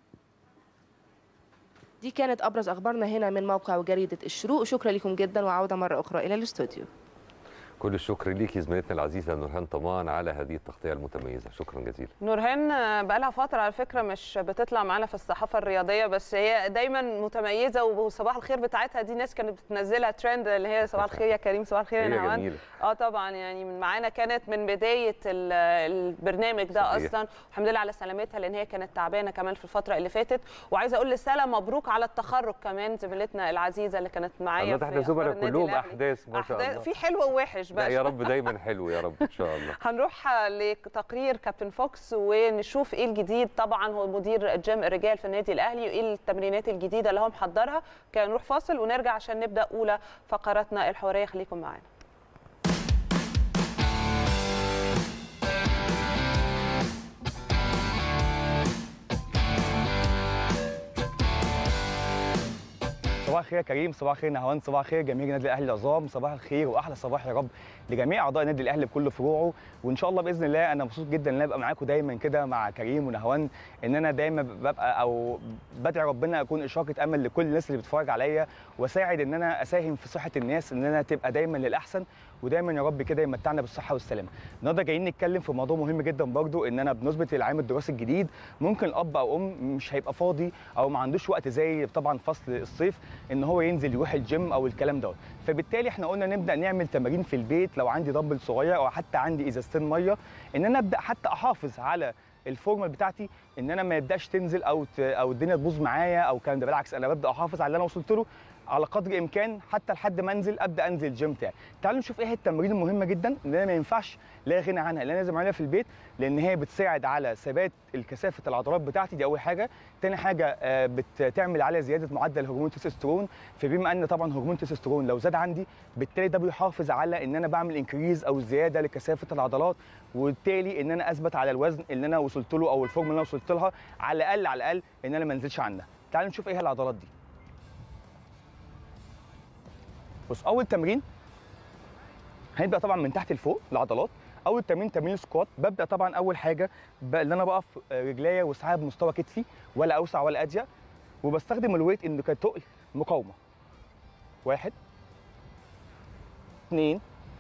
دي كانت ابرز اخبارنا هنا من موقع وجريده الشروق شكرا لكم جدا وعوده مره اخرى الى الاستوديو كل الشكر ليكي زميلتنا العزيزه نورهان طمان على هذه التغطيه المتميزه شكرا جزيلا نورهان بقى لها فتره على فكره مش بتطلع معانا في الصحافه الرياضيه بس هي دايما متميزه وصباح الخير بتاعتها دي ناس كانت بتنزلها ترند اللي هي صباح الخير يا كريم صباح الخير يا نهوان اه طبعا يعني من معانا كانت من بدايه البرنامج ده صحيح. اصلا والحمد لله على سلامتها لان هي كانت تعبانه كمان في الفتره اللي فاتت وعايزه اقول لساله مبروك على التخرج كمان زميلتنا العزيزه اللي كانت معايا في احنا زملاء كلهم احداث ما شاء الله في حلو ووحش بقى يا رب دايما حلو يا رب ان شاء الله هنروح لتقرير كابتن فوكس ونشوف ايه الجديد طبعا هو مدير جيم الرجال في النادي الاهلي وايه التمرينات الجديده اللي هو محضرها كان نروح فاصل ونرجع عشان نبدا اولى فقراتنا الحواريه خليكم معانا صباح الخير يا كريم صباح الخير نهوان صباح الخير جميع النادي الاهلي العظام صباح الخير واحلى صباح يا رب لجميع اعضاء النادي الاهلي بكل فروعه وان شاء الله باذن الله انا مبسوط جدا ان انا ابقى معاكم دايما كده مع كريم ونهوان ان انا دايما ببقى او بدعي ربنا اكون اشراقه امل لكل الناس اللي بتتفرج عليا واساعد ان انا اساهم في صحه الناس ان انا تبقى دايما للاحسن ودايما يا رب كده يمتعنا بالصحه والسلامه. النهارده جايين نتكلم في موضوع مهم جدا برضو ان انا بنسبه العام الدراسي الجديد ممكن الاب او ام مش هيبقى فاضي او ما عندوش وقت زي طبعا فصل الصيف ان هو ينزل يروح الجيم او الكلام دوت. فبالتالي احنا قلنا نبدا نعمل تمارين في البيت لو عندي دمبل صغير او حتى عندي ازازتين ميه ان انا ابدا حتى احافظ على الفورمه بتاعتي ان انا ما يبداش تنزل او او الدنيا تبوظ معايا او الكلام ده بالعكس انا ببدا احافظ على اللي انا وصلت له على قدر الامكان حتى لحد ما انزل ابدا انزل الجيم بتاعي تعالوا نشوف ايه التمارين المهمه جدا اللي انا ما ينفعش لا غنى عنها اللي انا لازم اعملها في البيت لان هي بتساعد على ثبات الكثافه العضلات بتاعتي دي اول حاجه تاني حاجه بتعمل على زياده معدل هرمون التستوستيرون فبما ان طبعا هرمون التستوستيرون لو زاد عندي بالتالي ده بيحافظ على ان انا بعمل انكريز او زياده لكثافه العضلات وبالتالي ان انا اثبت على الوزن اللي انا وصلت له او الفورم اللي انا وصلت لها على الاقل على الاقل ان انا ما انزلش عنها تعالوا نشوف ايه العضلات دي بص اول تمرين هنبدا طبعا من تحت لفوق العضلات اول تمرين تمرين سكوات ببدا طبعا اول حاجه ب- ان انا بقف رجليا وسعها بمستوى كتفي ولا اوسع ولا اضيق وبستخدم الويت انه كتقل مقاومه واحد اثنين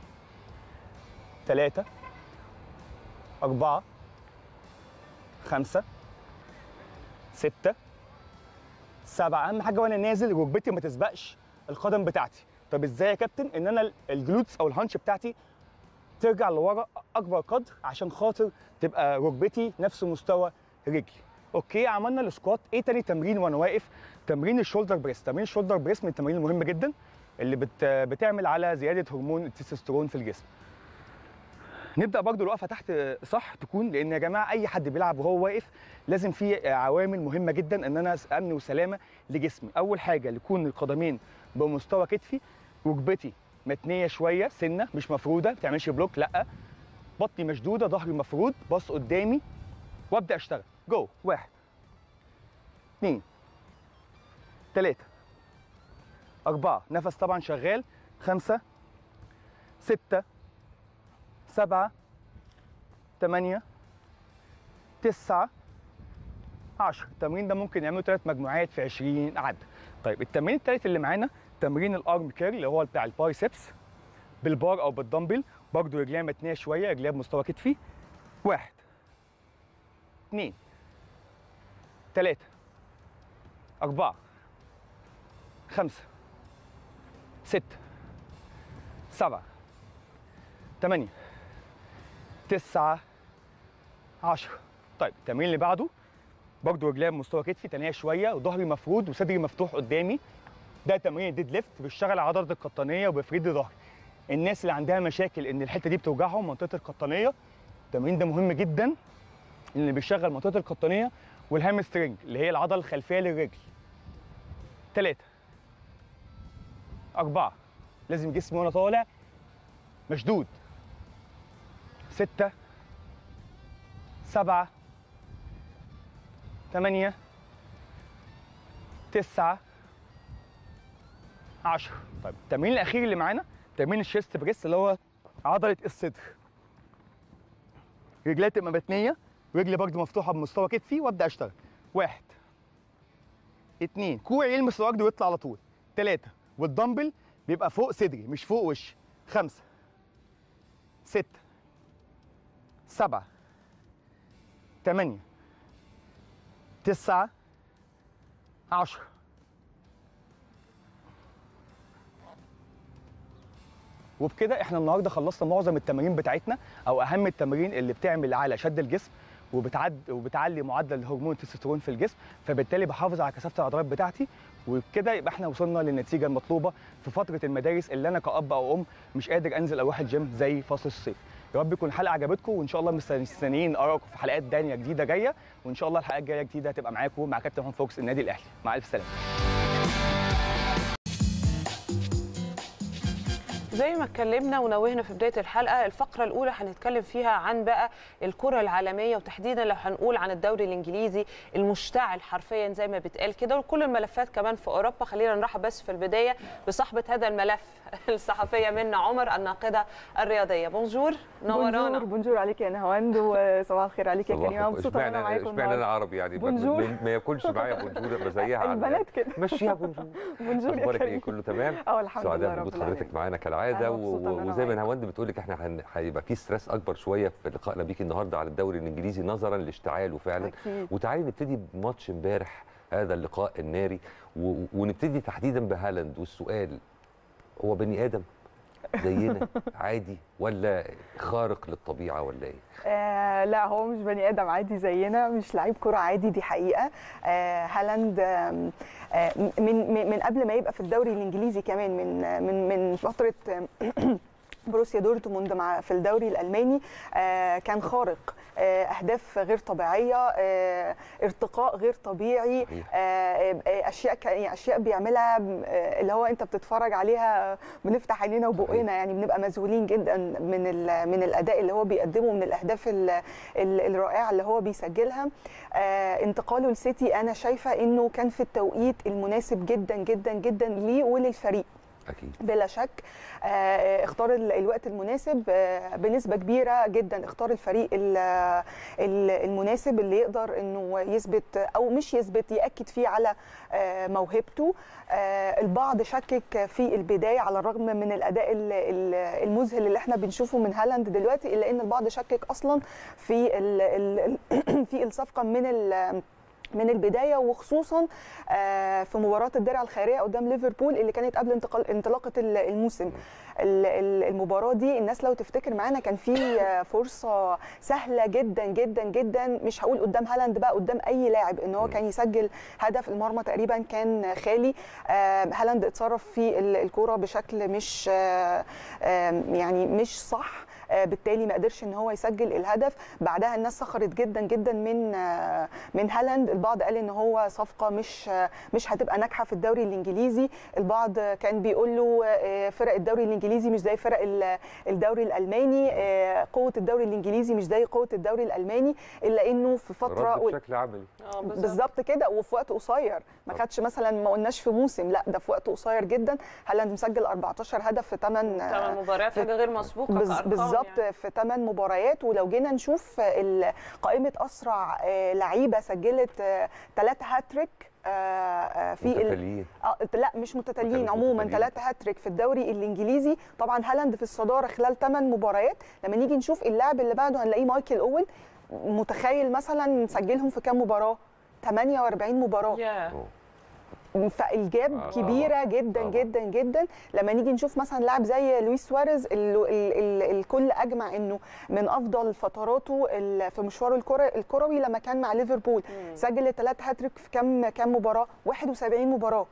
ثلاثة أربعة خمسة ستة سبعة أهم حاجة وأنا نازل ركبتي ما تسبقش القدم بتاعتي طب إزاي يا كابتن إن أنا الجلوتس أو الهانش بتاعتي ترجع لورا أكبر قدر عشان خاطر تبقى ركبتي نفس مستوى رجلي اوكي عملنا السكوات ايه تاني تمرين وانا واقف تمرين الشولدر بريس تمرين الشولدر بريس من التمارين المهمه جدا اللي بت بتعمل على زياده هرمون التستوستيرون في الجسم نبدا برضو الوقفه تحت صح تكون لان يا جماعه اي حد بيلعب وهو واقف لازم في عوامل مهمه جدا ان انا امن وسلامه لجسمي اول حاجه يكون القدمين بمستوى كتفي ركبتي متنيه شويه سنه مش مفروده ما بتعملش بلوك لا بطني مشدوده ظهري مفرود باص قدامي وابدا اشتغل جو واحد اثنين ثلاثة أربعة نفس طبعا شغال خمسة ستة سبعة ثمانية تسعة عشرة التمرين ده ممكن يعملوا ثلاث مجموعات في 20 عد طيب التمرين الثالث اللي معانا تمرين الارم كيرل اللي هو بتاع البايسبس بالبار او بالدمبل برضه رجليها متنيه شويه رجليها بمستوى كتفي واحد اثنين ثلاثة أربعة خمسة ستة سبعة ثمانية تسعة عشرة طيب التمرين اللي بعده برضه رجليا بمستوى كتفي تانية شوية وظهري مفرود وصدري مفتوح قدامي ده تمرين الديد ليفت بيشتغل عضلة القطنية وبيفرد ظهري الناس اللي عندها مشاكل ان الحته دي بتوجعهم منطقه القطنيه التمرين ده مهم جدا اللي بيشغل منطقه القطنيه والهامسترنج اللي هي العضله الخلفيه للرجل ثلاثة أربعة لازم جسمي وأنا طالع مشدود ستة سبعة ثمانية تسعة عشرة طيب التمرين الأخير اللي معانا تمرين الشيست بريس اللي هو عضلة الصدر رجلي تبقى متنية رجلي برضه مفتوحة بمستوى كتفي وأبدأ أشتغل واحد اتنين كوعي يلمس الأرض ويطلع على طول تلاتة والدمبل بيبقى فوق صدري مش فوق وشي خمسة ستة سبعة تمانية تسعة عشرة وبكده احنا النهارده خلصنا معظم التمارين بتاعتنا او اهم التمارين اللي بتعمل على شد الجسم وبتعد وبتعلي معدل الهرمون التستوستيرون في الجسم فبالتالي بحافظ على كثافه العضلات بتاعتي وبكده يبقى احنا وصلنا للنتيجه المطلوبه في فتره المدارس اللي انا كاب او ام مش قادر انزل اروح الجيم زي فصل الصيف يا رب يكون الحلقه عجبتكم وان شاء الله مستنيين ارائكم في حلقات تانية جديده جايه وان شاء الله الحلقه الجايه جديده هتبقى معاكم مع كابتن هون فوكس النادي الاهلي مع الف سلامه زي ما اتكلمنا ونوهنا في بدايه الحلقه الفقره الاولى هنتكلم فيها عن بقى الكره العالميه وتحديدا لو هنقول عن الدوري الانجليزي المشتعل حرفيا زي ما بيتقال كده وكل الملفات كمان في اوروبا خلينا نرحب بس في البدايه بصاحبه هذا الملف الصحفيه منى عمر الناقده الرياضيه بونجور بونجور نورانا بونجور عليك يا نهاوند وصباح الخير عليك يا كريمه مبسوطه ان انا اشمعنى معاكم اشمعنى انا النهاردة. عربي يعني ما- بونجور. ما- ما ياكلش معايا بونجور ابقى زيها على- البنات كده مشيها بونجور بونجور يا اخبارك ايه كريم كله تمام اه الحمد لله سعداء رب بوجود العالمين حضرتك معانا كالعاده أنا و- مبسوطة إن أنا وزي ما معاكم. نهاوند بتقول لك احنا هن- هيبقى في ستريس اكبر شويه في لقائنا بيكي النهارده على الدوري الانجليزي نظرا لاشتعاله فعلا أكيد. وتعالي نبتدي بماتش امبارح هذا اللقاء الناري و- ونبتدي تحديدا بهالاند والسؤال هو بني ادم زينا عادي ولا خارق للطبيعه ولا ايه؟ آه لا هو مش بني ادم عادي زينا مش لعيب كره عادي دي حقيقه آه هالاند آم، آه من من من قبل ما يبقى في الدوري الانجليزي كمان من آه، من من فتره آم، بروسيا دورتموند مع في الدوري الالماني آه كان خارق آه اهداف غير طبيعيه آه ارتقاء غير طبيعي صحيح. آه آه، اشياء ك- يعني اشياء بيعملها آه، اللي هو انت بتتفرج عليها بنفتح عينينا وبقنا يعني بنبقى مذهولين جدا من ال- من الاداء اللي هو بيقدمه من الاهداف ال- ال- الرائعه اللي هو بيسجلها آه انتقاله لسيتي انا شايفه انه كان في التوقيت المناسب جدا جدا جدا ليه وللفريق اكيد بلا شك آه، اختار ال- الوقت المناسب آه، بنسبه كبيره جدا اختار الفريق ال- ال- المناسب اللي يقدر انه يثبت او مش يثبت ياكد فيه على آه، موهبته آه، البعض شكك في البدايه على الرغم من الاداء ال- ال- المذهل اللي احنا بنشوفه من هالاند دلوقتي الا ان البعض شكك اصلا في ال- ال- في الصفقه من ال- من البدايه وخصوصا آه، في مباراه الدرع الخيريه قدام ليفربول اللي كانت قبل انتقال انطلاقه ال- الموسم ال- ال- المباراه دي الناس لو تفتكر معانا كان في آه، فرصه سهله جدا جدا جدا مش هقول قدام هالاند بقى قدام اي لاعب ان هو كان يسجل هدف المرمى تقريبا كان خالي آه، هالاند اتصرف في ال- الكوره بشكل مش آه، آه، يعني مش صح آه، بالتالي ما قدرش ان هو يسجل الهدف بعدها الناس سخرت جدا جدا من آه، من هالاند البعض قال ان هو صفقه مش آه، مش هتبقى ناجحه في الدوري الانجليزي البعض كان بيقول له آه، فرق الدوري الانجليزي مش زي فرق ال- الدوري الالماني آه، قوه الدوري الانجليزي مش زي قوه الدوري الالماني الا انه في فتره رد بشكل عملي اه بالظبط كده وفي وقت قصير ما خدش مثلا ما قلناش في موسم لا ده في وقت قصير جدا هالاند مسجل 14 هدف في 8 ثمان مباريات حاجه غير مسبوقه بز- كأرقام بالظبط يعني. في 8 مباريات ولو جينا نشوف ال- قائمه اسرع آه، لعيبه سجلت ثلاثه هاتريك آه، آه، في ال- متتاليين اه لا مش متتاليين مش عموما متتاليين. ثلاثه هاتريك في الدوري الانجليزي طبعا هالاند في الصداره خلال 8 مباريات لما نيجي نشوف اللاعب اللي بعده هنلاقيه مايكل اوين متخيل مثلا سجلهم في كام مباراه 48 مباراه ياه. أوه. فالجاب آه، كبيره جدا طبعاً. جدا جدا لما نيجي نشوف مثلا لاعب زي لويس سواريز ال ال ال الكل اجمع انه من افضل فتراته ال- في مشواره الكرة الكروي لما كان مع ليفربول سجل ثلاث هاتريك في كام كام مباراه 71 مباراه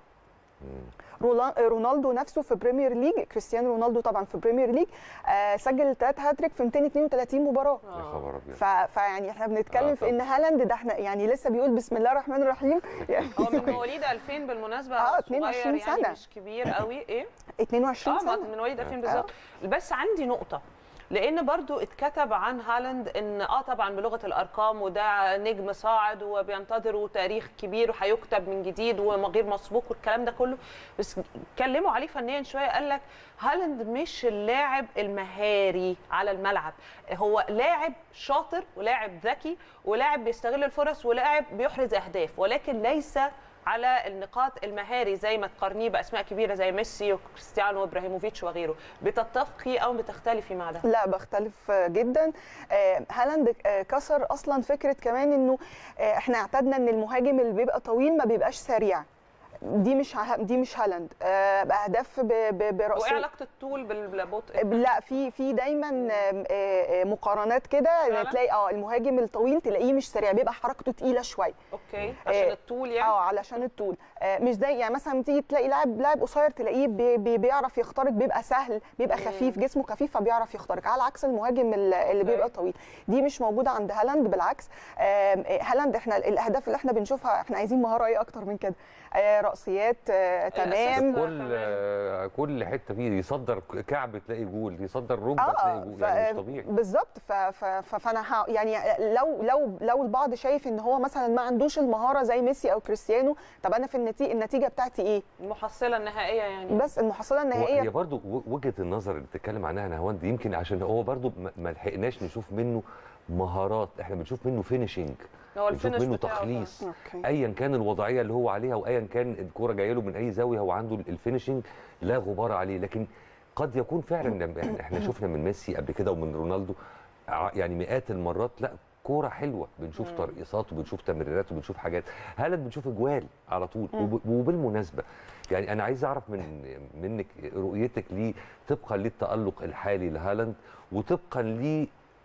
رولا- رونالدو نفسه في بريمير ليج كريستيانو رونالدو طبعا في بريمير ليج آه سجل ثلاث هاتريك في 232 مباراه يا خبر ابيض ف- فيعني احنا بنتكلم آه، في ان هالاند ده احنا يعني لسه بيقول بسم الله الرحمن الرحيم يعني هو من مواليد 2000 بالمناسبه آه، صغير 22 يعني سنة. مش كبير قوي ايه 22 اه ما- سنه من مواليد 2000 بالظبط بس عندي نقطه لان برضو اتكتب عن هالاند ان اه طبعا بلغه الارقام وده نجم صاعد وبينتظروا تاريخ كبير وهيكتب من جديد وغير مسبوق والكلام ده كله بس اتكلموا عليه فنيا شويه قال لك هالاند مش اللاعب المهاري على الملعب هو لاعب شاطر ولاعب ذكي ولاعب بيستغل الفرص ولاعب بيحرز اهداف ولكن ليس على النقاط المهاري زي ما تقارنيه باسماء كبيره زي ميسي وكريستيانو وابراهيموفيتش وغيره بتتفقي او بتختلفي مع ده لا بختلف جدا آه، هالاند آه، كسر اصلا فكره كمان انه آه، احنا اعتدنا ان المهاجم اللي بيبقى طويل ما بيبقاش سريع دي مش ه- دي مش هالاند آه، باهداف ب- ب- وايه براسيه علاقه الطول بالبطء لا في في دايما آم، آه، آه، مقارنات كده فعلا؟ تلاقي اه المهاجم الطويل تلاقيه مش سريع بيبقى حركته تقيله شويه اوكي عشان آه، الطول يعني اه علشان الطول آه مش زي يعني مثلا تيجي تلاقي لاعب لاعب قصير تلاقيه بي بي بيعرف يخترق بيبقى سهل بيبقى خفيف جسمه خفيف فبيعرف يخترق على عكس المهاجم ال- اللي بيبقى طويل دي مش موجوده عند هالاند بالعكس آم، آه، هالاند احنا الاهداف اللي احنا بنشوفها احنا عايزين مهاره ايه اكتر من كده آه راسيات آه تمام الأسيست. كل كمان. آه، كل حته فيه يصدر كعب تلاقي جول يصدر ركبه اه تلاقي جول يعني ف- مش طبيعي بالظبط ف- ف- ف- فانا ه- يعني لو لو لو البعض شايف ان هو مثلا ما عندوش المهاره زي ميسي او كريستيانو طب انا في النتيجه النتيجه بتاعتي ايه المحصله النهائيه يعني بس المحصله هو- النهائيه هي برضو و- وجهه النظر اللي بتتكلم عنها نهاوند يمكن عشان هو برضو ما- ما لحقناش نشوف منه مهارات احنا بنشوف منه فينيشنج هو بنشوف الفينش منه بتاعه تخليص أوكي. ايا كان الوضعيه اللي هو عليها وايا كان الكوره جايه له من اي زاويه هو عنده الفينيشنج لا غبار عليه لكن قد يكون فعلا لما إحنا- احنا شفنا من ميسي قبل كده ومن رونالدو ع- يعني مئات المرات لا كوره حلوه بنشوف ترقيصات وبنشوف تمريرات وبنشوف حاجات هالاند بنشوف اجوال على طول وب- وبالمناسبه يعني انا عايز اعرف من منك رؤيتك ليه طبقا للتالق الحالي لهالاند وطبقا ليه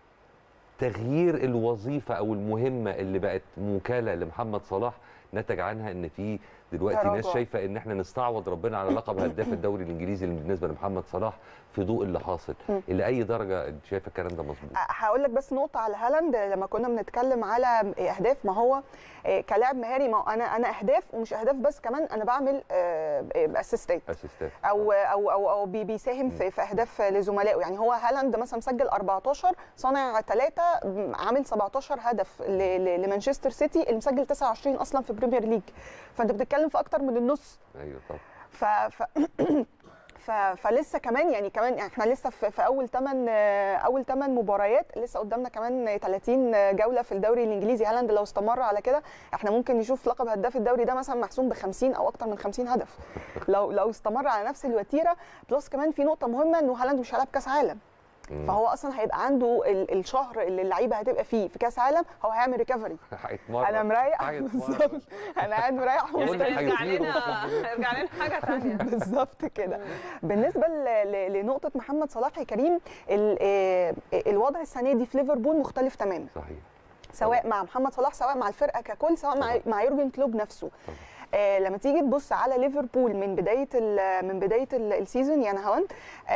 تغيير الوظيفه او المهمه اللي بقت موكله لمحمد صلاح نتج عنها ان في دلوقتي ناس تراجع. شايفه ان احنا نستعوض ربنا على لقب هداف الدوري الانجليزي اللي بالنسبه لمحمد صلاح في ضوء اللي حاصل الى اي درجه انت شايفه الكلام ده مظبوط هقول لك بس نقطه على هالاند لما كنا بنتكلم على اهداف ما هو آه، كلاعب مهاري ما هو انا انا اهداف ومش اهداف بس كمان انا بعمل اسيستات اسيستات او او او او بي- بيساهم في في اهداف لزملائه يعني هو هالاند مثلا مسجل 14 صانع ثلاثه عامل 17 هدف ل- ل- لمانشستر سيتي اللي مسجل 29 اصلا في بريمير ليج فانت بتتكلم في اكتر من النص ايوه طبعا ف, ف ف... فلسه كمان يعني كمان احنا لسه في, في اول 8 اول 8 مباريات لسه قدامنا كمان 30 جوله في الدوري الانجليزي هالاند لو استمر على كده احنا ممكن نشوف لقب هداف الدوري ده مثلا محسوم ب 50 او اكتر من 50 هدف لو لو استمر على نفس الوتيره بلس كمان في نقطه مهمه انه هالاند مش هيلعب كاس عالم مم. فهو اصلا هيبقى عنده ال- الشهر اللي اللعيبه هتبقى فيه في كاس عالم هو هيعمل ريكفري هيتمرن انا مريح هيتمرن. بالظبط انا قاعد مريح بقول لك ومستني ارجع هيطيروا. لنا ارجع لنا حاجه ثانيه بالظبط كده بالنسبه ل- ل- لنقطه محمد صلاح يا كريم ال- آه، الوضع السنه دي في ليفربول مختلف تماما صحيح سواء مع محمد صلاح سواء مع الفرقه ككل سواء مع طبعا. مع يورجن كلوب نفسه آه لما تيجي تبص على ليفربول من بدايه ال- من بدايه ال- السيزون يعني هالاند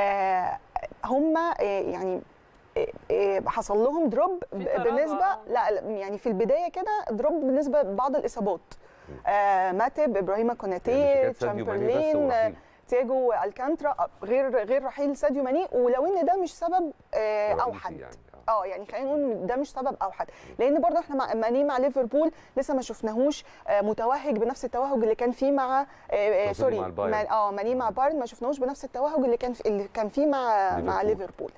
آه هم آه يعني آه، آه، حصل لهم دروب في تراجع، بالنسبه آه. لا لا، يعني في البدايه كده دروب بالنسبه لبعض الاصابات آه ماتب ابراهيم يعني مش كوناتي حكاية ساديو ماني بس تشامبرلين آه، ورحيل. تياجو الكانترا آه، غير غير رحيل ساديو ماني ولو ان ده مش سبب آه رئيسي اوحد يعني. آه. اه يعني خلينا نقول إن ده مش سبب اوحد لان برضه احنا مع ماني مع ليفربول لسه ما شفناهوش آه، متوهج بنفس التوهج اللي كان فيه مع آه، آه، تقصدي سوري مع البايرن. ما- اه ماني مع بايرن ما شفناهوش بنفس التوهج اللي كان في اللي كان فيه مع مع ليفربول. ليفربول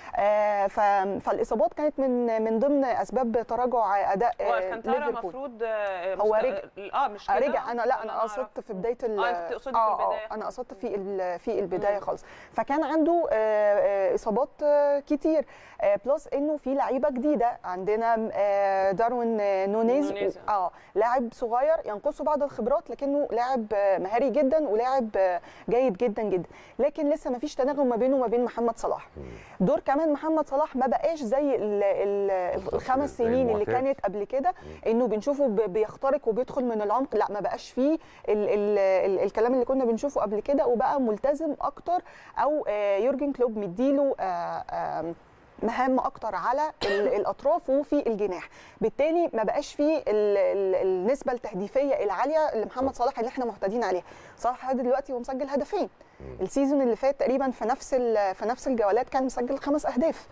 آه، ف- فالاصابات كانت من من ضمن اسباب تراجع اداء هو آه، الكانتارا ليفربول المفروض آه، هو مست- رجع. اه مش كده رجع انا لا ولا انا أعرف؟ قصدت في بدايه ال اه انت تقصدي في آه، آه، البدايه انا قصدت في ال- في البدايه مم. خالص فكان عنده آه، آه، اصابات آه، كتير آه، بلس انه في لعيبه جديده عندنا آه، داروين آه، نونيز نونيز. اه لاعب صغير ينقصه بعض الخبرات لكنه لاعب آه، مهاري جدا ولاعب آه، جيد جدا جدا لكن لسه ما فيش تناغم ما بينه وما بين محمد صلاح دور كمان محمد صلاح ما بقاش زي ال ال بالظبط الخمس زي سنين اللي المعتاد. كانت قبل كده انه بنشوفه ب- بيخترق وبيدخل من العمق لا ما بقاش فيه ال ال ال الكلام اللي كنا بنشوفه قبل كده وبقى ملتزم اكتر او آه، يورجن كلوب مديله آه، آم، مهام اكتر على ال- الاطراف وفي الجناح بالتالي ما بقاش فيه ال- ال- النسبه التهديفيه العاليه لمحمد صلاح اللي احنا معتادين عليها صلاح لحد دلوقتي هو مسجل هدفين السيزون اللي فات تقريبا في نفس ال- في نفس الجولات كان مسجل خمس اهداف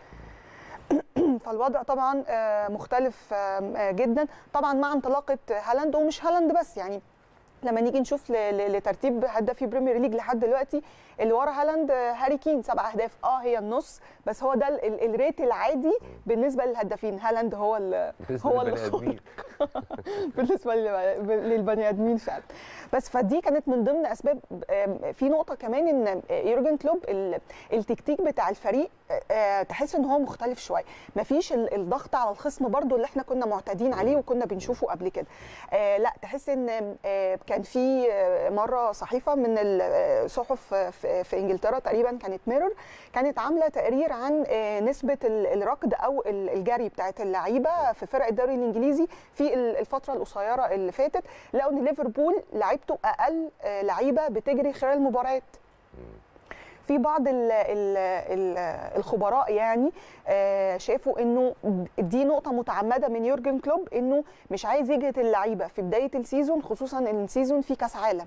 فالوضع طبعا آه، مختلف آم، آه، جدا طبعا مع انطلاقه هالاند ومش هالاند بس يعني لما نيجي نشوف ل- ل- لترتيب هدافي بريمير ليج لحد دلوقتي اللي ورا هالاند آه، هاري كين سبع اهداف اه هي النص بس هو ده ال- ال- الريت العادي بالنسبه للهدافين هالاند هو ال- بالنسبة هو للبني الخارق. آدمين. بالنسبه لل- للبني ادمين فعلا بس فدي كانت من ضمن اسباب آم، في نقطه كمان ان يورجن كلوب ال- التكتيك بتاع الفريق آه، تحس ان هو مختلف شويه مفيش ال- الضغط على الخصم برضو اللي احنا كنا معتادين عليه وكنا بنشوفه قبل كده آه، لا تحس ان آه، كان في آه، مره صحيفه من الصحف في في انجلترا تقريبا كانت ميرور كانت عامله تقرير عن آه، نسبه ال- الركض او ال- الجري بتاعت اللعيبه في فرق الدوري الانجليزي في ال- الفتره القصيره اللي فاتت لقوا ان ليفربول لعيبته اقل آه، لعيبه بتجري خلال المباريات في بعض ال ال ال الخبراء يعني آه، شافوا انه دي نقطه متعمده من يورجن كلوب انه مش عايز يجهد اللعيبه في بدايه السيزون خصوصا ان السيزون فيه كاس عالم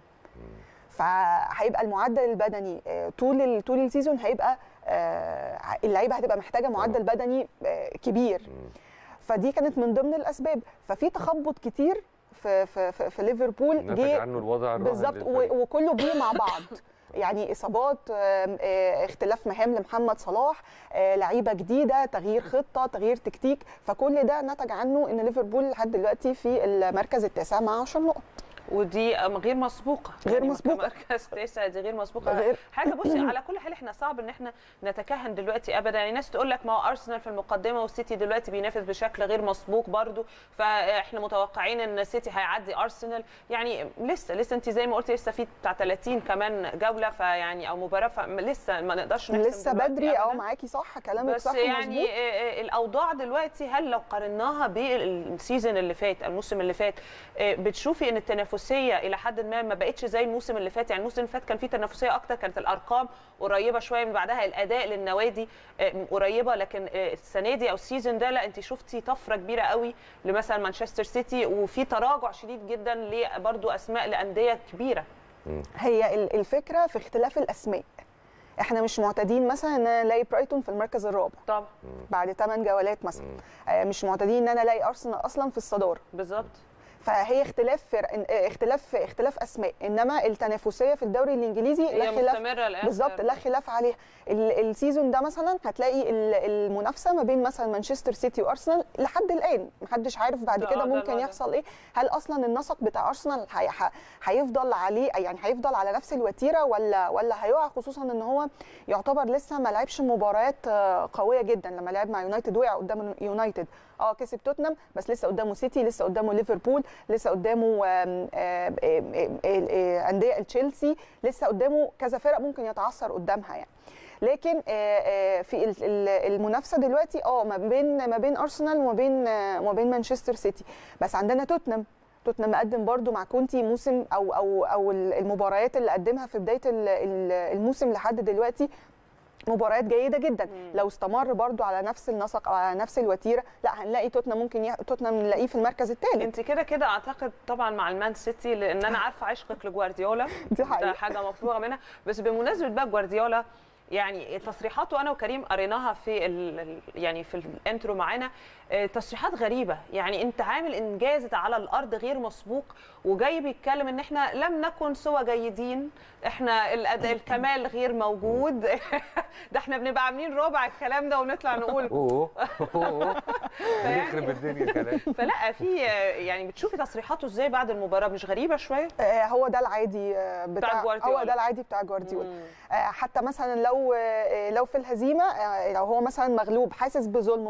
فهيبقى المعدل البدني آه، طول ال- طول السيزون هيبقى آه، اللعيبه هتبقى محتاجه معدل بدني آه، كبير فدي كانت من ضمن الاسباب ففي تخبط كتير في في في, في ليفربول نتج عنه الوضع الراهن بالظبط للفريق. و- وكله بيه مع بعض يعني اصابات آم، آه، اختلاف مهام لمحمد صلاح آه، لعيبه جديده تغيير خطه تغيير تكتيك فكل ده نتج عنه ان ليفربول لحد دلوقتي في المركز التاسع مع 10 نقط ودي غير مسبوقه غير يعني مسبوقة. كمركز تاسع دي غير مسبوقه غير- حاجه بصي على كل حال احنا صعب ان احنا نتكهن دلوقتي ابدا يعني ناس تقول لك ما هو ارسنال في المقدمه والسيتي دلوقتي بينافس بشكل غير مسبوق برضو فاحنا متوقعين ان السيتي هيعدي ارسنال يعني لسه لسه انت زي ما قلتي لسه في بتاع 30 كمان جوله فيعني او مباراه فلسه ما نقدرش نحسم لسه دلوقتي بدري أبداً. اه معاكي صح كلامك بس صح يعني مظبوط. آه، آه، الاوضاع دلوقتي هل لو قارناها بالسيزون اللي فات الموسم اللي فات آه، بتشوفي ان التنافسيه الى حد ما ما بقتش زي الموسم اللي فات يعني الموسم اللي فات كان فيه تنافسيه اكتر كانت الارقام قريبه شويه من بعدها الاداء للنوادي آه، قريبه لكن آه، السنه دي او السيزون ده لا انت شفتي طفره كبيره قوي لمثلا مانشستر سيتي وفي تراجع شديد جدا لبرضو اسماء لانديه كبيره هي ال- الفكره في اختلاف الاسماء احنا مش معتادين مثلا ان انا الاقي برايتون في المركز الرابع طبعا بعد 8 جولات مثلا آه، مش معتادين ان انا الاقي ارسنال اصلا في الصداره بالظبط فهي اختلاف فرق اختلاف اختلاف اسماء انما التنافسيه في الدوري الانجليزي لا هي خلاف مستمره الان بالظبط لا خلاف عليها ال- السيزون ده مثلا هتلاقي ال- المنافسه ما بين مثلا مانشستر سيتي وارسنال لحد الان محدش عارف بعد ده- كده ده- ممكن ده- يحصل ايه هل اصلا النسق بتاع ارسنال هي- ه- هيفضل عليه يعني هيفضل على نفس الوتيره ولا ولا هيقع خصوصا ان هو يعتبر لسه ما لعبش مباريات آه، قويه جدا لما لعب مع يونايتد وقع قدام يونايتد اه كسب توتنهام بس لسه قدامه سيتي لسه قدامه ليفربول لسه قدامه آم، آم، آم، آم، آم، انديه تشيلسي لسه قدامه كذا فرق ممكن يتعثر قدامها يعني لكن آه، آه، في ال- ال- المنافسه دلوقتي اه ما بين ما بين ارسنال وما بين آه، وما بين مانشستر سيتي بس عندنا توتنهام توتنهام مقدم برضو مع كونتي موسم او او او المباريات اللي قدمها في بدايه ال- ال- الموسم لحد دلوقتي مباريات جيده جدا مم. لو استمر برضو على نفس النسق او على نفس الوتيره لا هنلاقي توتنهام ممكن ي... توتنهام نلاقيه في المركز الثالث انت كده كده اعتقد طبعا مع المان سيتي لان انا عارفه عشقك لجوارديولا دي ده حقيقه حاجه مفروغه منها بس بمناسبه بقى جوارديولا يعني تصريحاته انا وكريم قريناها في ال ال- يعني في الانترو معانا آه، تصريحات غريبه يعني انت عامل انجاز على الارض غير مسبوق وجاي بيتكلم ان احنا لم نكن سوى جيدين احنا الأداء الكمال غير موجود ده احنا بنبقى عاملين ربع الكلام ده ونطلع نقول اوه اوه بنخرب الدنيا كلام فلا في آه، يعني بتشوفي تصريحاته ازاي بعد المباراه مش غريبه شويه آه، هو ده العادي آه، بتاع جوارديولا. هو ده العادي بتاع جوارديولا مم. آه، حتى مثلا لو آه، لو في الهزيمه آه، لو هو مثلا مغلوب حاسس بظلم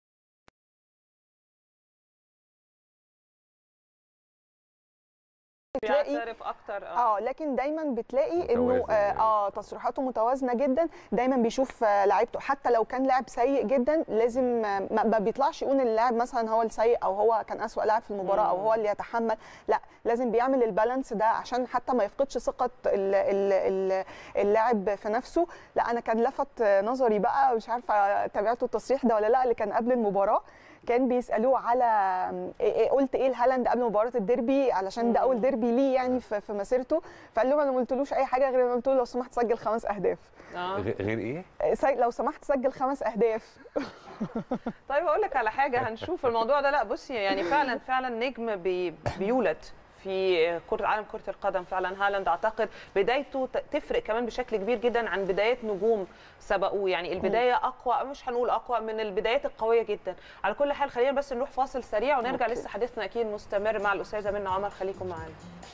بتلاقي بيعترف اكتر اه لكن دايما بتلاقي انه متوازن اه, يعني. آه تصريحاته متوازنه جدا دايما بيشوف آه لعيبته حتى لو كان لاعب سيء جدا لازم آه ما ما بيطلعش يقول ان اللاعب مثلا هو السيء او هو كان اسوأ لاعب في المباراه او هو اللي يتحمل لا لازم بيعمل البالانس ده عشان حتى ما يفقدش ثقه ال- ال- ال- اللاعب في نفسه لا انا كان لفت نظري بقى مش عارفه تابعتوا التصريح ده ولا لا اللي كان قبل المباراه كان بيسالوه على إيه إيه قلت ايه لهالاند قبل مباراه الديربي علشان ده اول ديربي ليه يعني في في مسيرته فقال لهم انا ما قلتلوش اي حاجه غير ان قلت له لو سمحت سجل خمس اهداف آه. غ- غير ايه؟ إيه، سي- لو سمحت سجل خمس اهداف طيب اقول لك على حاجه هنشوف الموضوع ده لا بصي يعني فعلا فعلا نجم بي بيولد في كرة عالم كرة القدم فعلا هالاند اعتقد بدايته ت- تفرق كمان بشكل كبير جدا عن بدايات نجوم سبقوه يعني البداية اقوى مش هنقول اقوى من البدايات القوية جدا على كل حال خلينا بس نروح فاصل سريع ونرجع أوكي. لسه حديثنا اكيد مستمر مع الاستاذة منى عمر خليكم معانا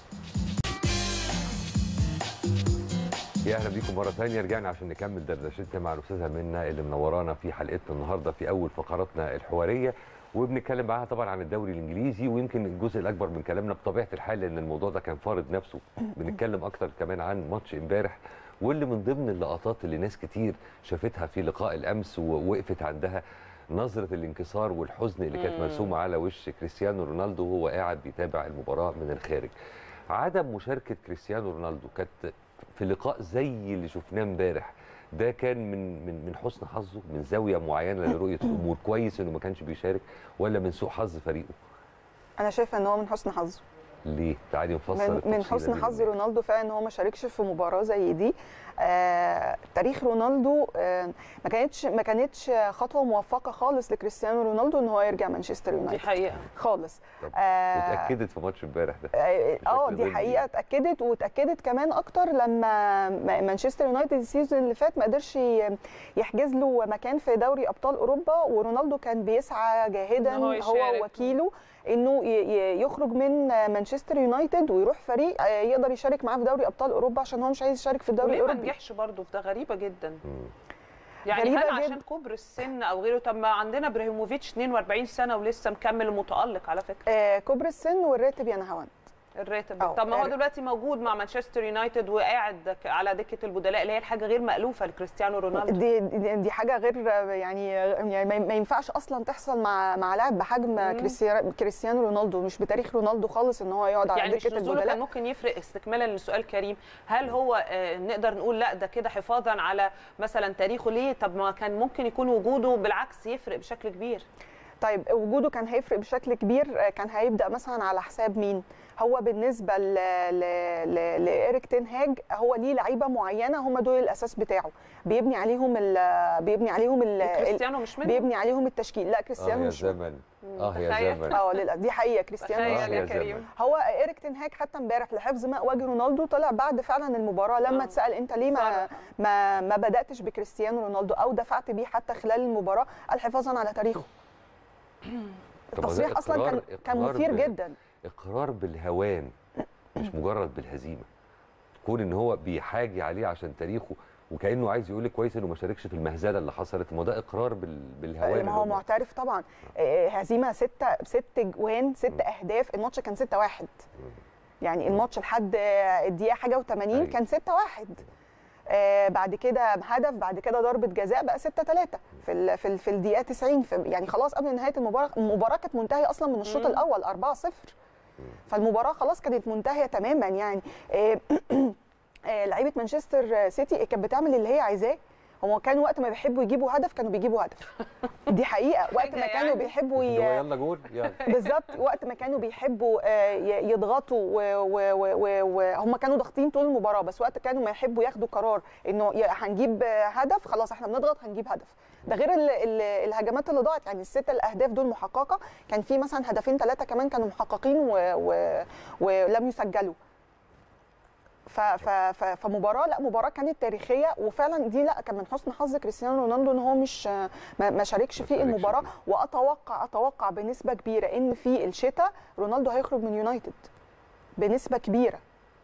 يا اهلا بيكم مره ثانيه رجعنا عشان نكمل دردشتنا مع الاستاذه منى اللي منورانا في حلقتنا النهارده في اول فقراتنا الحواريه وبنتكلم معاها طبعا عن الدوري الانجليزي ويمكن الجزء الاكبر من كلامنا بطبيعه الحال لان الموضوع ده كان فارض نفسه بنتكلم اكتر كمان عن ماتش امبارح واللي من ضمن اللقطات اللي ناس كتير شافتها في لقاء الامس ووقفت عندها نظره الانكسار والحزن اللي كانت مم. مرسومه على وش كريستيانو رونالدو وهو قاعد بيتابع المباراه من الخارج عدم مشاركه كريستيانو رونالدو كانت في لقاء زي اللي شفناه امبارح ده كان من من من حسن حظه من زاويه معينه لرؤيه الامور كويس انه ما كانش بيشارك ولا من سوء حظ فريقه انا شايفه ان هو من حسن حظه ليه تعالي نفصل من, من التفصيلة حسن دي حظ بالله. رونالدو فعلا ان هو ما شاركش في مباراه زي دي آه تاريخ رونالدو آه ما كانتش ما كانتش خطوه موفقه خالص لكريستيانو رونالدو ان هو يرجع مانشستر دي يونايتد حقيقة خالص طب آه، واتاكدت في ماتش امبارح ده اه آه، بشكل دي ضمني حقيقه يعني. اتاكدت واتاكدت كمان اكتر لما ما- مانشستر يونايتد السيزون اللي فات ما قدرش ي- يحجز له مكان في دوري ابطال اوروبا ورونالدو كان بيسعى جاهدا إن هو يشارك. هو وكيله انه ي- ي- يخرج من مانشستر يونايتد ويروح فريق آه، يقدر يشارك معاه في دوري ابطال اوروبا عشان هو مش عايز يشارك في الدوري وليه ما الاوروبي نجحش برضه ده غريبة جدا مم. يعني غريبة هل جدا. عشان كبر السن او غيره طب ما عندنا ابراهيموفيتش 42 سنه ولسه مكمل ومتالق على فكره آه، كبر السن والراتب يا نهاوند الراتب أو طب ما هو الر- دلوقتي موجود مع مانشستر يونايتد وقاعد دك- على دكه البدلاء اللي هي الحاجه غير مالوفه لكريستيانو رونالدو دي دي, دي حاجه غير يعني يعني ما- ما ينفعش اصلا تحصل مع مع لاعب بحجم كريستيانو كريستيانو رونالدو مش بتاريخ رونالدو خالص ان هو يقعد على يعني مش دكه نزوله كان البدلاء ممكن يفرق استكمالا لسؤال كريم هل هو آه، نقدر نقول لا ده كده حفاظا على مثلا تاريخه ليه طب ما كان ممكن يكون وجوده بالعكس يفرق بشكل كبير طيب وجوده كان هيفرق بشكل كبير آه، كان هيبدا مثلا على حساب مين هو بالنسبه ل... ل... ل... لإيريك تين هاج هو ليه لعيبه معينه هم دول الاساس بتاعه بيبني عليهم ال... بيبني عليهم ال... ال... كريستيانو مش منه بيبني عليهم التشكيل لا اه كريستيانو يا مش منه. زمن اه يا تخيل. زمن اه للأسف دي حقيقه كريستيانو آه، تخيل يا يا كريم زمن. هو ايريك تين هاج حتى امبارح لحفظ ماء وجه رونالدو طلع بعد فعلا المباراه لما آه. اتسال انت ليه ما صرح. ما ما بداتش بكريستيانو رونالدو او دفعت بيه حتى خلال المباراه قال حفاظا على تاريخه طب ما ده التصريح اصلا كان إقرار- كان إقرار مثير ب- جدا اقرار بالهوان مش مجرد بالهزيمه كون ان هو بيحاجي عليه عشان تاريخه وكانه عايز يقول لك كويس انه ما شاركش في المهزله اللي حصلت ما هو ده اقرار بال... بالهوان ما اللي هو هم- معترف طبعا آه، هزيمه ستة ست جوان ست اهداف الماتش كان 6 1 يعني الماتش لحد آه، الدقيقه حاجه و80 أيوة. كان 6 1 آه بعد كده هدف بعد كده ضربه جزاء بقى 6 3 في ال في, ال في الدقيقه 90 في يعني خلاص قبل نهايه المباراه المباراه كانت منتهيه اصلا من الشوط مم. الاول 4 0 فالمباراه خلاص كانت منتهيه تماما يعني آه، آه، لعيبه مانشستر سيتي كانت بتعمل اللي هي عايزاه هو كانوا وقت ما بيحبوا يجيبوا هدف كانوا بيجيبوا هدف دي حقيقه وقت ما حاجة كانوا يعني. بيحبوا اللي هو ي... يلا جول يلا بالظبط وقت ما كانوا بيحبوا آه، ي- يضغطوا وهم كانوا ضاغطين طول المباراه بس وقت كانوا ما يحبوا ياخدوا قرار انه ي- هنجيب آه، هدف خلاص احنا بنضغط هنجيب هدف ده غير ال ال الهجمات اللي ضاعت يعني الست الاهداف دول محققه كان في مثلا هدفين ثلاثه كمان كانوا محققين و و ولم يسجلوا ف ف ف فمباراه لا مباراه كانت تاريخيه وفعلا دي لا كان من حسن حظ كريستيانو رونالدو ان هو مش ما, ما شاركش ما في شاركش المباراه فيه. واتوقع اتوقع بنسبه كبيره ان في الشتاء رونالدو هيخرج من يونايتد بنسبه كبيره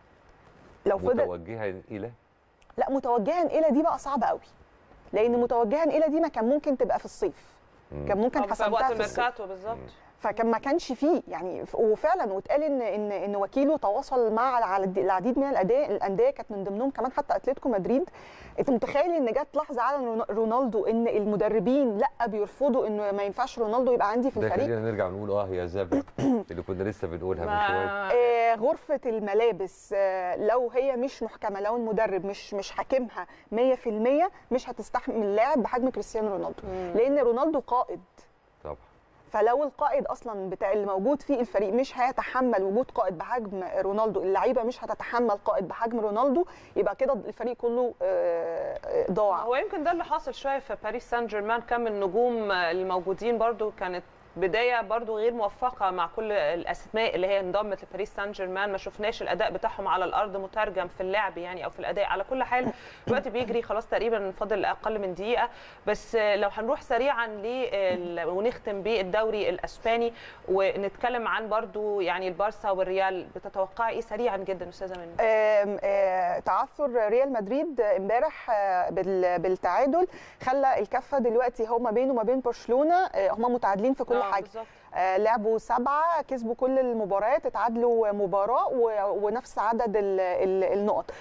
لو فضل متوجها الى لا متوجها الى دي بقى صعبه قوي لان متوجها الى دي ما كان ممكن تبقى في الصيف مم. كان ممكن آه، في حسمتها وقت في الصيف الميركاتو بالظبط فكان ما كانش فيه يعني ف- وفعلا واتقال ان ان ان وكيله تواصل مع العد- العديد من الأداء- الانديه كانت من ضمنهم كمان حتى اتلتيكو مدريد انت متخيل ان جت لحظه على رون- رونالدو ان المدربين لا بيرفضوا انه ما ينفعش رونالدو يبقى عندي في ده الفريق خلينا نرجع نقول اه يا زبن اللي كنا لسه بنقولها من شويه ما آه، غرفة الملابس آه، لو هي مش محكمة لو المدرب مش مش حاكمها 100% مش هتستحمل لاعب بحجم كريستيانو رونالدو لأن رونالدو قائد طبعا فلو القائد اصلا بتاع اللي موجود في الفريق مش هيتحمل وجود قائد بحجم رونالدو اللعيبه مش هتتحمل قائد بحجم رونالدو يبقى كده الفريق كله آه، آه، ضاع هو يمكن ده اللي حاصل شويه في باريس سان جيرمان كم النجوم الموجودين برضو كانت بدايه برضو غير موفقه مع كل الاسماء اللي هي انضمت لباريس سان جيرمان ما شفناش الاداء بتاعهم على الارض مترجم في اللعب يعني او في الاداء على كل حال الوقت بيجري خلاص تقريبا فاضل اقل من دقيقه بس لو هنروح سريعا لل- ونختم بالدوري الاسباني ونتكلم عن برضو يعني البارسا والريال بتتوقعي ايه سريعا جدا استاذه منى آم، آه، تعثر ريال مدريد امبارح آه، بال- بالتعادل خلى الكفه دلوقتي هو ما بينه وما بين برشلونه آه، هم متعادلين في كل آه، حاجه بالظبط. آه، لعبوا سبعة كسبوا كل المباريات اتعادلوا مباراة و- ونفس عدد ال- ال- النقط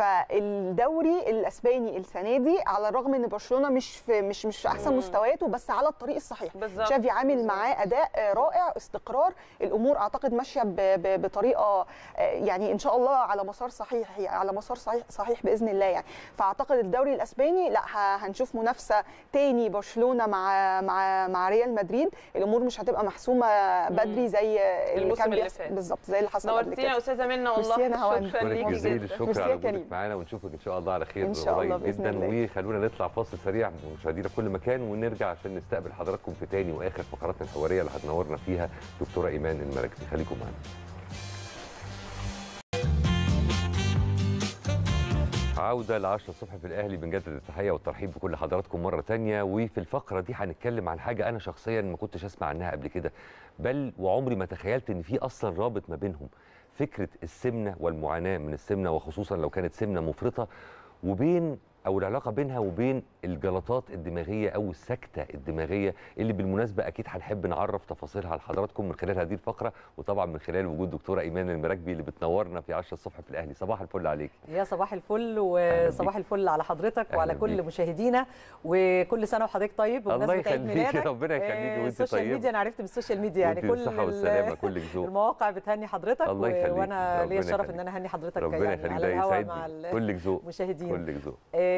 فالدوري الاسباني السنه دي على الرغم ان برشلونه مش في مش مش في احسن مم. مستوياته بس على الطريق الصحيح بالظبط شافي عامل بالظبط. معاه اداء آه، رائع استقرار الامور اعتقد ماشيه ب- ب- بطريقه آه، يعني ان شاء الله على مسار صحيح على مسار صحيح صحيح باذن الله يعني فاعتقد الدوري الاسباني لا ه- هنشوف منافسه تاني برشلونه مع مع مع ريال مدريد الامور مش هتبقى محسومه بدري زي اللي الموسم كان اللي بيحصل فات. بالظبط زي اللي حصل قبل نورتينا يا كده استاذه منى ميرسي يا والله نهاوند. شكرا شكرا ليكي جزيل جدا الشكر ميرسي على يا وجودك كريم. معانا ونشوفك ان شاء الله على خير إن شاء الله قريب بإذن جدا الله. وخلونا نطلع فاصل سريع مشاهدينا في كل مكان ونرجع عشان نستقبل حضراتكم في تاني واخر فقراتنا الحواريه اللي هتنورنا فيها دكتوره ايمان المراكزي خليكم معانا عودة ل 10 الصبح في الأهلي بنجدد التحية والترحيب بكل حضراتكم مرة تانية وفي الفقرة دي هنتكلم عن حاجة أنا شخصيا ما كنتش أسمع عنها قبل كده بل وعمري ما تخيلت إن في أصلا رابط ما بينهم فكرة السمنة والمعاناة من السمنة وخصوصا لو كانت سمنة مفرطة وبين أو العلاقة بينها وبين الجلطات الدماغية أو السكتة الدماغية اللي بالمناسبة أكيد هنحب نعرف تفاصيلها لحضراتكم من خلال هذه الفقرة وطبعا من خلال وجود دكتورة إيمان المراكبي اللي بتنورنا في 10 الصبح في الأهلي صباح الفل عليك يا صباح الفل أهلاً وصباح بيك. الفل على حضرتك وعلى أهلاً كل بيك. مشاهدينا وكل سنه وحضرتك طيب الله بمناسبه عيد يخليكي ميلادك ربنا يخليكي آه، وانت السوشيال طيبة ميديا انا عرفت بالسوشيال ميديا يعني وانت كل بالصحة ال- والسلامة كلك ذوق المواقع بتهني حضرتك الله و- يخليك. وانا ربنا ليا الشرف يخليك. ان انا اهني حضرتك ربنا يعني يخليك على ده الهواء يسعدني مع كلك ذوق المشاهدين كلك ذوق آه،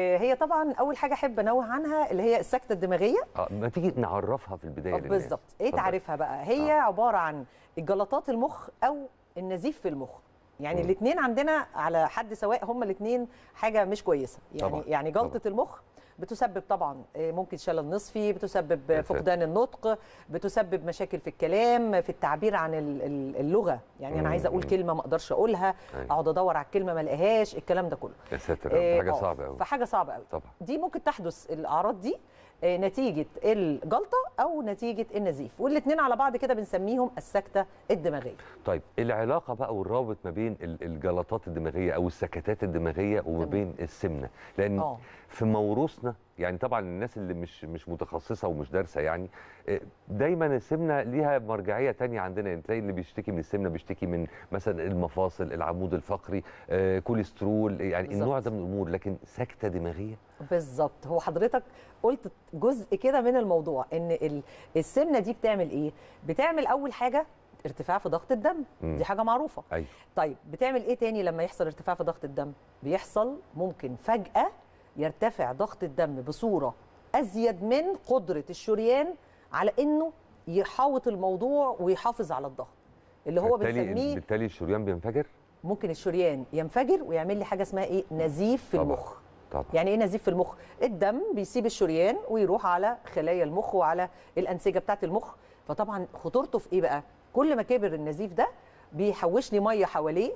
آه، هي طبعا اول حاجه احب انوه عنها اللي هي السكته الدماغيه اه ما تيجي نعرفها في البدايه آه، للناس. بالظبط ايه اتفضل. تعريفها بقى هي آه. عباره عن الجلطات المخ او النزيف في المخ يعني مم. الاثنين عندنا على حد سواء هما الاثنين حاجه مش كويسه يعني طبعاً، يعني جلطه المخ بتسبب طبعا آه، ممكن شلل نصفي بتسبب يا ساتر. فقدان النطق بتسبب مشاكل في الكلام في التعبير عن ال- ال- اللغه يعني انا مم، عايزه اقول مم. كلمه ما اقدرش اقولها أيوة. اقعد ادور على الكلمه ما الاقيهاش الكلام ده كله يا ساتر آه، حاجه آه، صعبه قوي فحاجه صعبه قوي طبعا دي ممكن تحدث الاعراض دي آه، نتيجه الجلطه او نتيجه النزيف والاثنين على بعض كده بنسميهم السكته الدماغيه طيب العلاقه بقى والرابط ما بين ال- الجلطات الدماغيه او السكتات الدماغيه وما تمام. بين السمنه لان اه في موروثنا يعني طبعا الناس اللي مش مش متخصصه ومش دارسه يعني آه، دايما السمنه ليها مرجعيه تانية عندنا يعني تلاقي اللي بيشتكي من السمنه بيشتكي من مثلا المفاصل العمود الفقري آه، كوليسترول يعني بالظبط. النوع ده من الامور لكن سكته دماغيه بالظبط هو حضرتك قلت جزء كده من الموضوع ان ال- السمنه دي بتعمل ايه بتعمل اول حاجه ارتفاع في ضغط الدم مم. دي حاجه معروفه ايوه طيب بتعمل ايه تاني لما يحصل ارتفاع في ضغط الدم بيحصل ممكن فجاه يرتفع ضغط الدم بصوره ازيد من قدره الشريان على انه يحاوط الموضوع ويحافظ على الضغط اللي هو بالتالي بنسميه بالتالي الشريان بينفجر ممكن الشريان ينفجر ويعمل لي حاجه اسمها ايه نزيف في طبعاً. المخ طبعا يعني ايه نزيف في المخ الدم بيسيب الشريان ويروح على خلايا المخ وعلى الانسجه بتاعه المخ فطبعا خطورته في ايه بقى كل ما كبر النزيف ده بيحوش لي ميه حواليه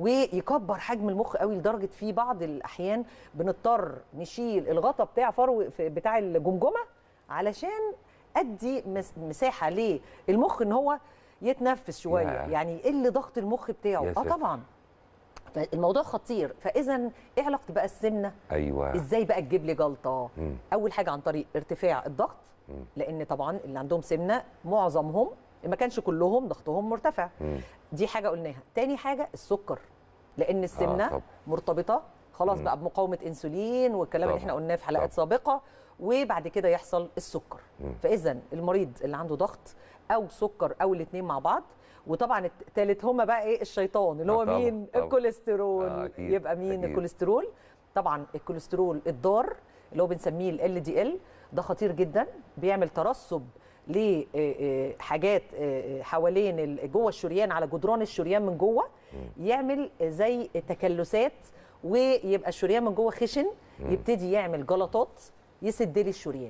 ويكبر حجم المخ قوي لدرجه في بعض الاحيان بنضطر نشيل الغطا بتاع فرو في- بتاع الجمجمه علشان ادي مس- مساحه للمخ ان هو يتنفس شويه ياه. يعني يقل ضغط المخ بتاعه يا اه ساتر. طبعا فالموضوع خطير فاذا ايه علاقه بقى السمنه ايوه ازاي بقى تجيب لي جلطه مم. اول حاجه عن طريق ارتفاع الضغط مم. لان طبعا اللي عندهم سمنه معظمهم ما كانش كلهم ضغطهم مرتفع مم. دي حاجه قلناها تاني حاجه السكر لان السمنه طبعاً. مرتبطه خلاص مم. بقى بمقاومه انسولين والكلام اللي طبعاً. احنا قلناه في حلقات طبعاً. سابقه وبعد كده يحصل السكر مم. فاذا المريض اللي عنده ضغط او سكر او الاثنين مع بعض وطبعا الثالث هما بقى ايه الشيطان اللي آه هو طبعاً، مين طبعاً. الكوليسترول آه أكيد، يبقى مين أكيد. الكوليسترول طبعا الكوليسترول الضار اللي هو بنسميه ال دي ال ده خطير جدا بيعمل ترسب لحاجات حوالين ال- جوه الشريان على جدران الشريان من جوه يعمل زي تكلسات ويبقى الشريان من جوه خشن يبتدي يعمل جلطات يسد لي الشريان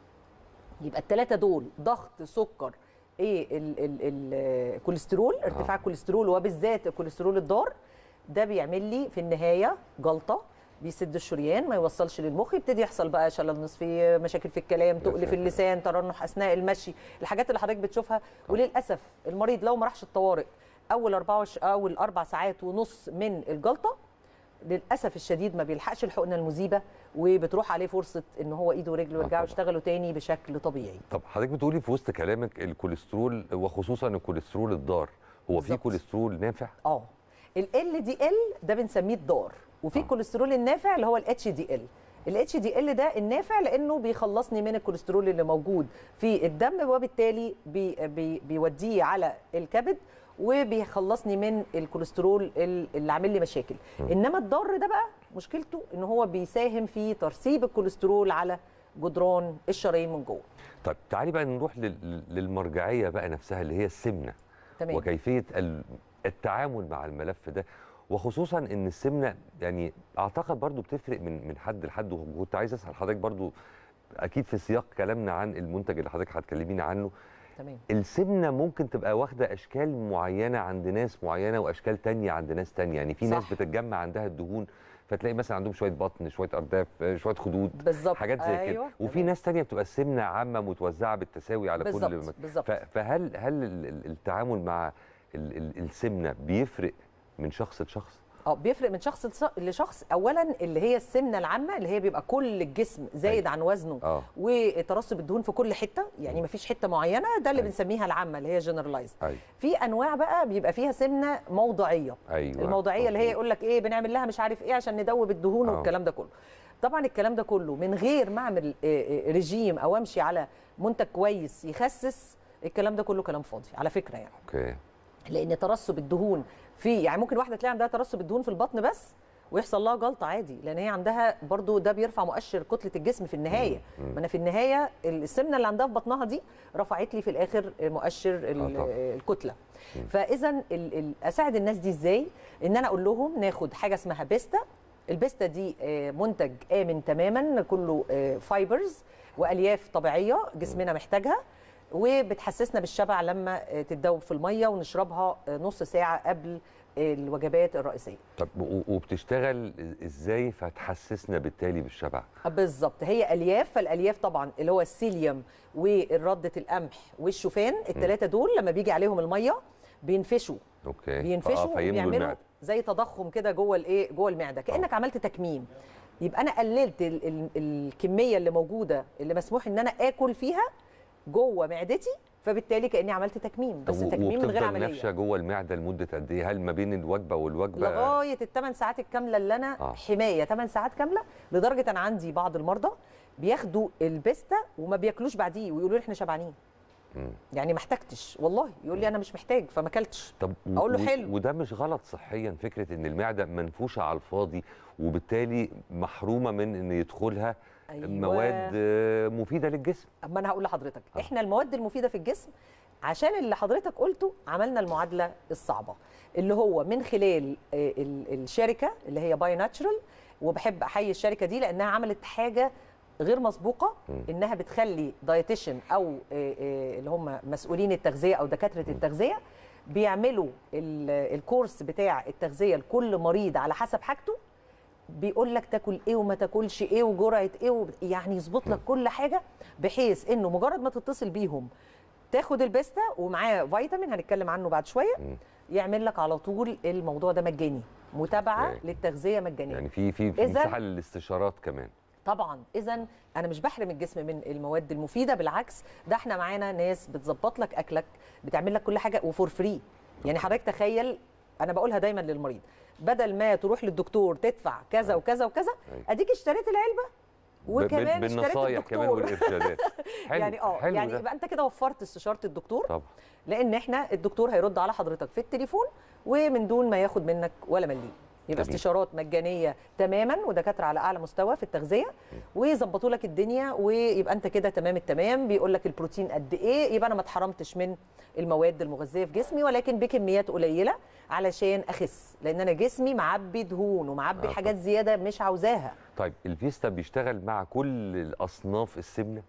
يبقى الثلاثه دول ضغط سكر ايه ال- ال- ال- الكوليسترول ارتفاع الكوليسترول وبالذات الكوليسترول الضار ده بيعمل لي في النهايه جلطه بيسد الشريان ما يوصلش للمخ يبتدي يحصل بقى شلل نصفي مشاكل في الكلام تقل في ساتر. اللسان ترنح اثناء المشي الحاجات اللي حضرتك بتشوفها وللاسف المريض لو ما راحش الطوارئ اول 24 اول اربع ساعات ونص من الجلطه للاسف الشديد ما بيلحقش الحقنه المذيبه وبتروح عليه فرصه ان هو ايده ورجله آه يرجعوا طبعاً. يشتغلوا تاني بشكل طبيعي طب حضرتك بتقولي في وسط كلامك الكوليسترول وخصوصا الكوليسترول الضار هو في بالظبط. كوليسترول نافع اه ال دي ال ده بنسميه الضار وفي آه. الكوليسترول النافع اللي هو الاتش دي ال الاتش دي ال ده النافع لانه بيخلصني من الكوليسترول اللي موجود في الدم وبالتالي بي بي بيوديه على الكبد وبيخلصني من الكوليسترول ال- اللي عامل لي مشاكل انما الضار ده بقى مشكلته ان هو بيساهم في ترسيب الكوليسترول على جدران الشرايين من جوه طيب تعالي بقى نروح لل- للمرجعيه بقى نفسها اللي هي السمنه تمام وكيفيه ال- التعامل مع الملف ده وخصوصا ان السمنه يعني اعتقد برضو بتفرق من من حد لحد وكنت عايز اسال حضرتك برضو اكيد في سياق كلامنا عن المنتج اللي حضرتك هتكلمينا عنه تمام السمنه ممكن تبقى واخده اشكال معينه عند ناس معينه واشكال تانية عند ناس تانية يعني في ناس صح. بتتجمع عندها الدهون فتلاقي مثلا عندهم شويه بطن شويه ارداف آه، شويه خدود بالظبط حاجات زي أيوة. كده وفي تمام. ناس تانية بتبقى السمنه عامه متوزعه بالتساوي على كل بالظبط مكان بالظبط ف- فهل هل ال- ال- التعامل مع ال- ال- السمنه بيفرق من شخص لشخص اه بيفرق من شخص لص- لشخص اولا اللي هي السمنه العامه اللي هي بيبقى كل الجسم زايد أيوة. عن وزنه اه وترسب الدهون في كل حته يعني مفيش حته معينه ده اللي أيوة. بنسميها العامه اللي هي جنرالايز ايوه في انواع بقى بيبقى فيها سمنه موضعيه ايوه الموضعيه اللي هي مظبوط. يقول لك ايه بنعمل لها مش عارف ايه عشان ندوب الدهون آه. والكلام ده كله طبعا الكلام ده كله من غير ما اعمل آه، آه، رجيم او امشي على منتج كويس يخسس الكلام ده كله كلام فاضي على فكره يعني اوكي لان ترسب الدهون في يعني ممكن واحده تلاقي عندها ترسب الدهون في البطن بس ويحصل لها جلطه عادي لان هي عندها برضو ده بيرفع مؤشر كتله الجسم في النهايه مم. ما انا في النهايه السمنه اللي عندها في بطنها دي رفعت لي في الاخر مؤشر ال- آه طبعاً. الكتله فاذا ال- ال- اساعد الناس دي ازاي ان انا اقول لهم ناخد حاجه اسمها بيستا البيستا دي آه، منتج امن تماما كله فايبرز والياف طبيعيه جسمنا محتاجها وبتحسسنا بالشبع لما آه، تتذوب في الميه ونشربها آه، نص ساعه قبل الوجبات الرئيسيه طب و- وبتشتغل ازاي فتحسسنا بالتالي بالشبع بالظبط هي الياف فالالياف طبعا اللي هو السيليوم والردة القمح والشوفان الثلاثه دول لما بيجي عليهم الميه بينفشوا اوكي بينفشوا فآه، فيملوا وبيعملوا المعده زي تضخم كده جوه الايه جوه المعده كانك عملت تكميم يبقى انا قللت ال ال الكميه اللي موجوده اللي مسموح ان انا اكل فيها جوه معدتي فبالتالي كاني عملت تكميم بس طب و- تكميم من غير وبتفضل عمليه نافشه جوه المعده لمده قد ايه هل ما بين الوجبه والوجبه لغايه الثمان ساعات الكامله اللي انا آه. آه. حمايه 8 ساعات كامله لدرجه انا عندي بعض المرضى بياخدوا البيستا وما بياكلوش بعديه ويقولوا لي احنا شبعانين مم. يعني ما احتجتش والله يقول لي انا مش محتاج فما اكلتش طب و- أقول له و- حلو. وده مش غلط صحيا فكره ان المعده منفوشه على الفاضي وبالتالي محرومه من ان يدخلها أيوة. مواد آه، مفيده للجسم اما انا هقول لحضرتك آه. احنا المواد المفيده في الجسم عشان اللي حضرتك قلته عملنا المعادله الصعبه اللي هو من خلال آه، ال- الشركه اللي هي باي ناتشرال وبحب احيي الشركه دي لانها عملت حاجه غير مسبوقه مم. انها بتخلي دايتيشن او آه، آه، اللي هم مسؤولين التغذيه او دكاتره التغذيه بيعملوا ال- الكورس بتاع التغذيه لكل مريض على حسب حاجته بيقول لك تاكل ايه وما تاكلش ايه وجرعه ايه وب... يعني يظبط لك كل حاجه بحيث انه مجرد ما تتصل بيهم تاخد البيستا ومعاه فيتامين هنتكلم عنه بعد شويه مم. يعمل لك على طول الموضوع ده مجاني متابعه أوكي. للتغذيه مجانيه يعني في في في إذن- مساحه للاستشارات كمان طبعا اذا انا مش بحرم الجسم من المواد المفيده بالعكس ده احنا معانا ناس بتظبط لك اكلك بتعمل لك كل حاجه وفور فري يعني حضرتك تخيل انا بقولها دايما للمريض بدل ما تروح للدكتور تدفع كذا وكذا وكذا أيوة. اديك اشتريت العلبه ب- وكمان ب- اشتريت بالنصايح كمان الدكتور والارشادات حلو يعني اه حلو يعني ده. يبقى انت كده وفرت استشاره الدكتور طبعا لان احنا الدكتور هيرد على حضرتك في التليفون ومن دون ما ياخد منك ولا مليم يبقى جميل. استشارات مجانيه تماما ودكاتره على اعلى مستوى في التغذيه ويظبطوا لك الدنيا ويبقى انت كده تمام التمام بيقول لك البروتين قد ايه يبقى انا ما اتحرمتش من المواد المغذيه في جسمي ولكن بكميات قليله علشان اخس لان انا جسمي معبي دهون ومعبي آه حاجات زياده مش عاوزاها طيب الفيستا بيشتغل مع كل الاصناف السمنه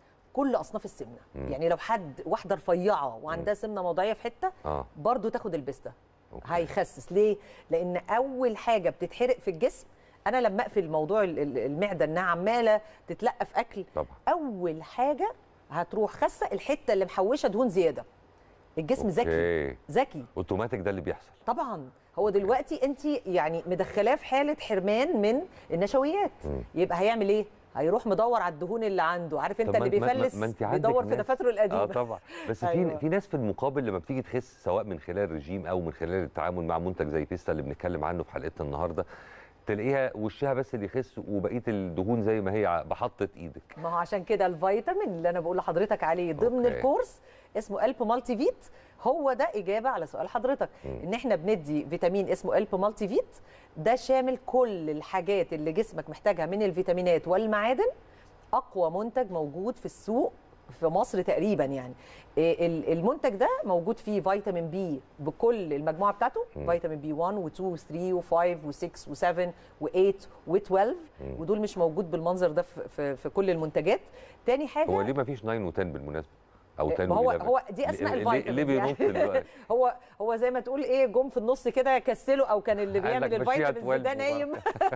كل اصناف السمنه مم. يعني لو حد واحده رفيعه وعندها سمنه موضعيه في حته اه برضو تاخد البيستا أوكي. هيخسس ليه لان اول حاجه بتتحرق في الجسم انا لما اقفل موضوع ال- ال- المعده انها عماله تتلقى في اكل طبعا اول حاجه هتروح خاسه الحته اللي محوشه دهون زياده الجسم ذكي اوكي ذكي اوتوماتيك ده اللي بيحصل طبعا هو دلوقتي انت يعني مدخلاه في حاله حرمان من النشويات مم. يبقى هيعمل ايه هيروح مدور على الدهون اللي عنده عارف انت طب اللي ما- ما- بيفلس ما انت عندك بيدور في ناس- دفاتره القديمه اه طبعا بس في أيوة. في ناس في المقابل لما بتيجي تخس سواء من خلال رجيم او من خلال التعامل مع منتج زي بيستا اللي بنتكلم عنه في حلقتنا النهارده تلاقيها وشها بس اللي يخس وبقيه الدهون زي ما هي ع- بحطه ايدك ما هو عشان كده الفيتامين اللي انا بقول لحضرتك عليه ضمن أوكي. الكورس اسمه الب مالتي فيت هو ده اجابه على سؤال حضرتك مم. ان احنا بندي فيتامين اسمه الب مالتي فيت ده شامل كل الحاجات اللي جسمك محتاجها من الفيتامينات والمعادن اقوى منتج موجود في السوق في مصر تقريبا يعني إيه ال- المنتج ده موجود فيه فيتامين بي بكل المجموعه بتاعته مم. فيتامين بي 1 و2 و3 و5 و6 و7 و8 و12 ودول مش موجود بالمنظر ده في, في, في كل المنتجات تاني حاجه هو ليه ما فيش 9 و10 بالمناسبه او 10 ما هو و11 هو دي اسماء ليه- ليه- الفيتامينز ليه يعني. بينط دلوقتي هو هو زي ما تقول ايه جم في النص كده كسلوا او كان اللي قال لك بيعمل مشيها الفيتامينز ده 12 نايم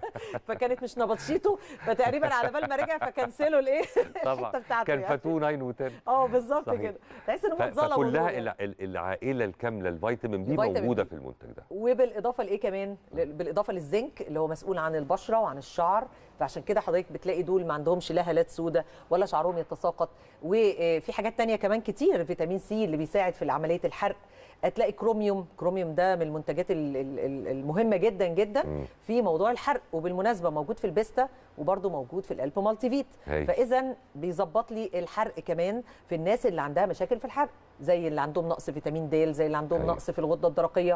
فكانت مش نبطشيته فتقريبا على بال ما رجع فكنسلوا الايه طبعا الحته بتاعته كان يعني. فاتوه 9 و10 اه بالظبط صحيح. كده تحس ان ف- هم اتظلموا دول فكلها يعني. الع- ال- العائله الكامله الفيتامين بي الفيتامين موجوده بي. في المنتج ده وبالاضافه لايه كمان ل- بالاضافه للزنك اللي هو مسؤول عن البشره وعن الشعر فعشان كده حضرتك بتلاقي دول ما عندهمش لا هالات سوداء ولا شعرهم يتساقط وفي حاجات تانية كمان كتير فيتامين سي اللي بيساعد في عمليه الحرق هتلاقي كروميوم كروميوم ده من المنتجات ال- ال- ال- المهمه جدا جدا مم. في موضوع الحرق وبالمناسبه موجود في البيستا وبرده موجود في الالب مالتي فيت هاي. فاذا بيظبط لي الحرق كمان في الناس اللي عندها مشاكل في الحرق زي اللي عندهم نقص فيتامين د زي اللي عندهم أيوة. نقص في الغده الدرقيه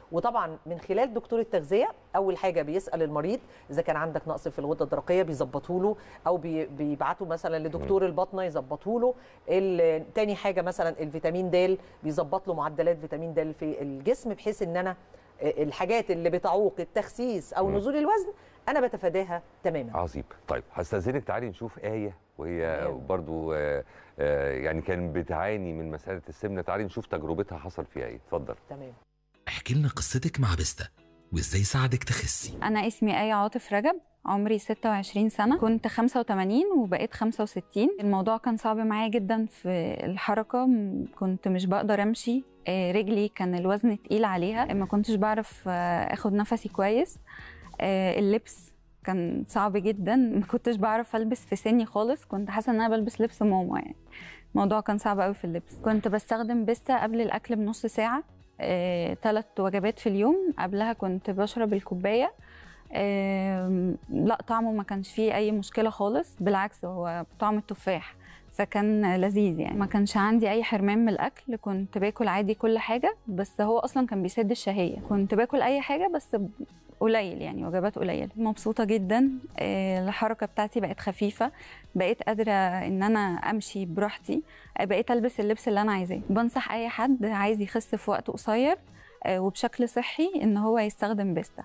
وطبعا من خلال دكتور التغذيه اول حاجه بيسال المريض اذا كان عندك نقص في الغده الدرقيه بيظبطوا له او بي- بيبعته مثلا لدكتور الباطنه يظبطوا له ال- تاني حاجه مثلا الفيتامين د بيظبط له معدلات فيتامين د في الجسم بحيث ان انا الحاجات اللي بتعوق التخسيس او مم. نزول الوزن انا بتفاداها تماما عظيم طيب هستاذنك تعالي نشوف آية وهي تمام. برضو آه، آه، يعني كان بتعاني من مسألة السمنة تعالي نشوف تجربتها حصل فيها ايه اتفضل تمام احكي لنا قصتك مع بيستا وازاي ساعدك تخسي أنا اسمي آية عاطف رجب عمري 26 سنة كنت 85 وبقيت 65 الموضوع كان صعب معايا جدا في الحركة م- كنت مش بقدر أمشي آه، رجلي كان الوزن تقيل عليها ما كنتش بعرف آه، أخد نفسي كويس آه، اللبس كان صعب جدا ما كنتش بعرف ألبس في سني خالص كنت حاسة إن أنا بلبس لبس ماما يعني الموضوع كان صعب قوي في اللبس كنت بستخدم بيستا قبل الأكل بنص ساعة ثلاث وجبات في اليوم قبلها كنت بشرب الكوباية آم، لا طعمه ما كانش فيه اي مشكله خالص بالعكس هو طعم التفاح فكان لذيذ يعني ما كانش عندي اي حرمان من الاكل كنت باكل عادي كل حاجه بس هو اصلا كان بيسد الشهيه كنت باكل اي حاجه بس ب- قليل يعني وجبات قليله مبسوطه جدا آه، الحركه بتاعتي بقت خفيفه بقيت قادره ان انا امشي براحتي آه، بقيت البس اللبس اللي انا عايزاه بنصح اي حد عايز يخس في وقت قصير آه، وبشكل صحي ان هو يستخدم بيستا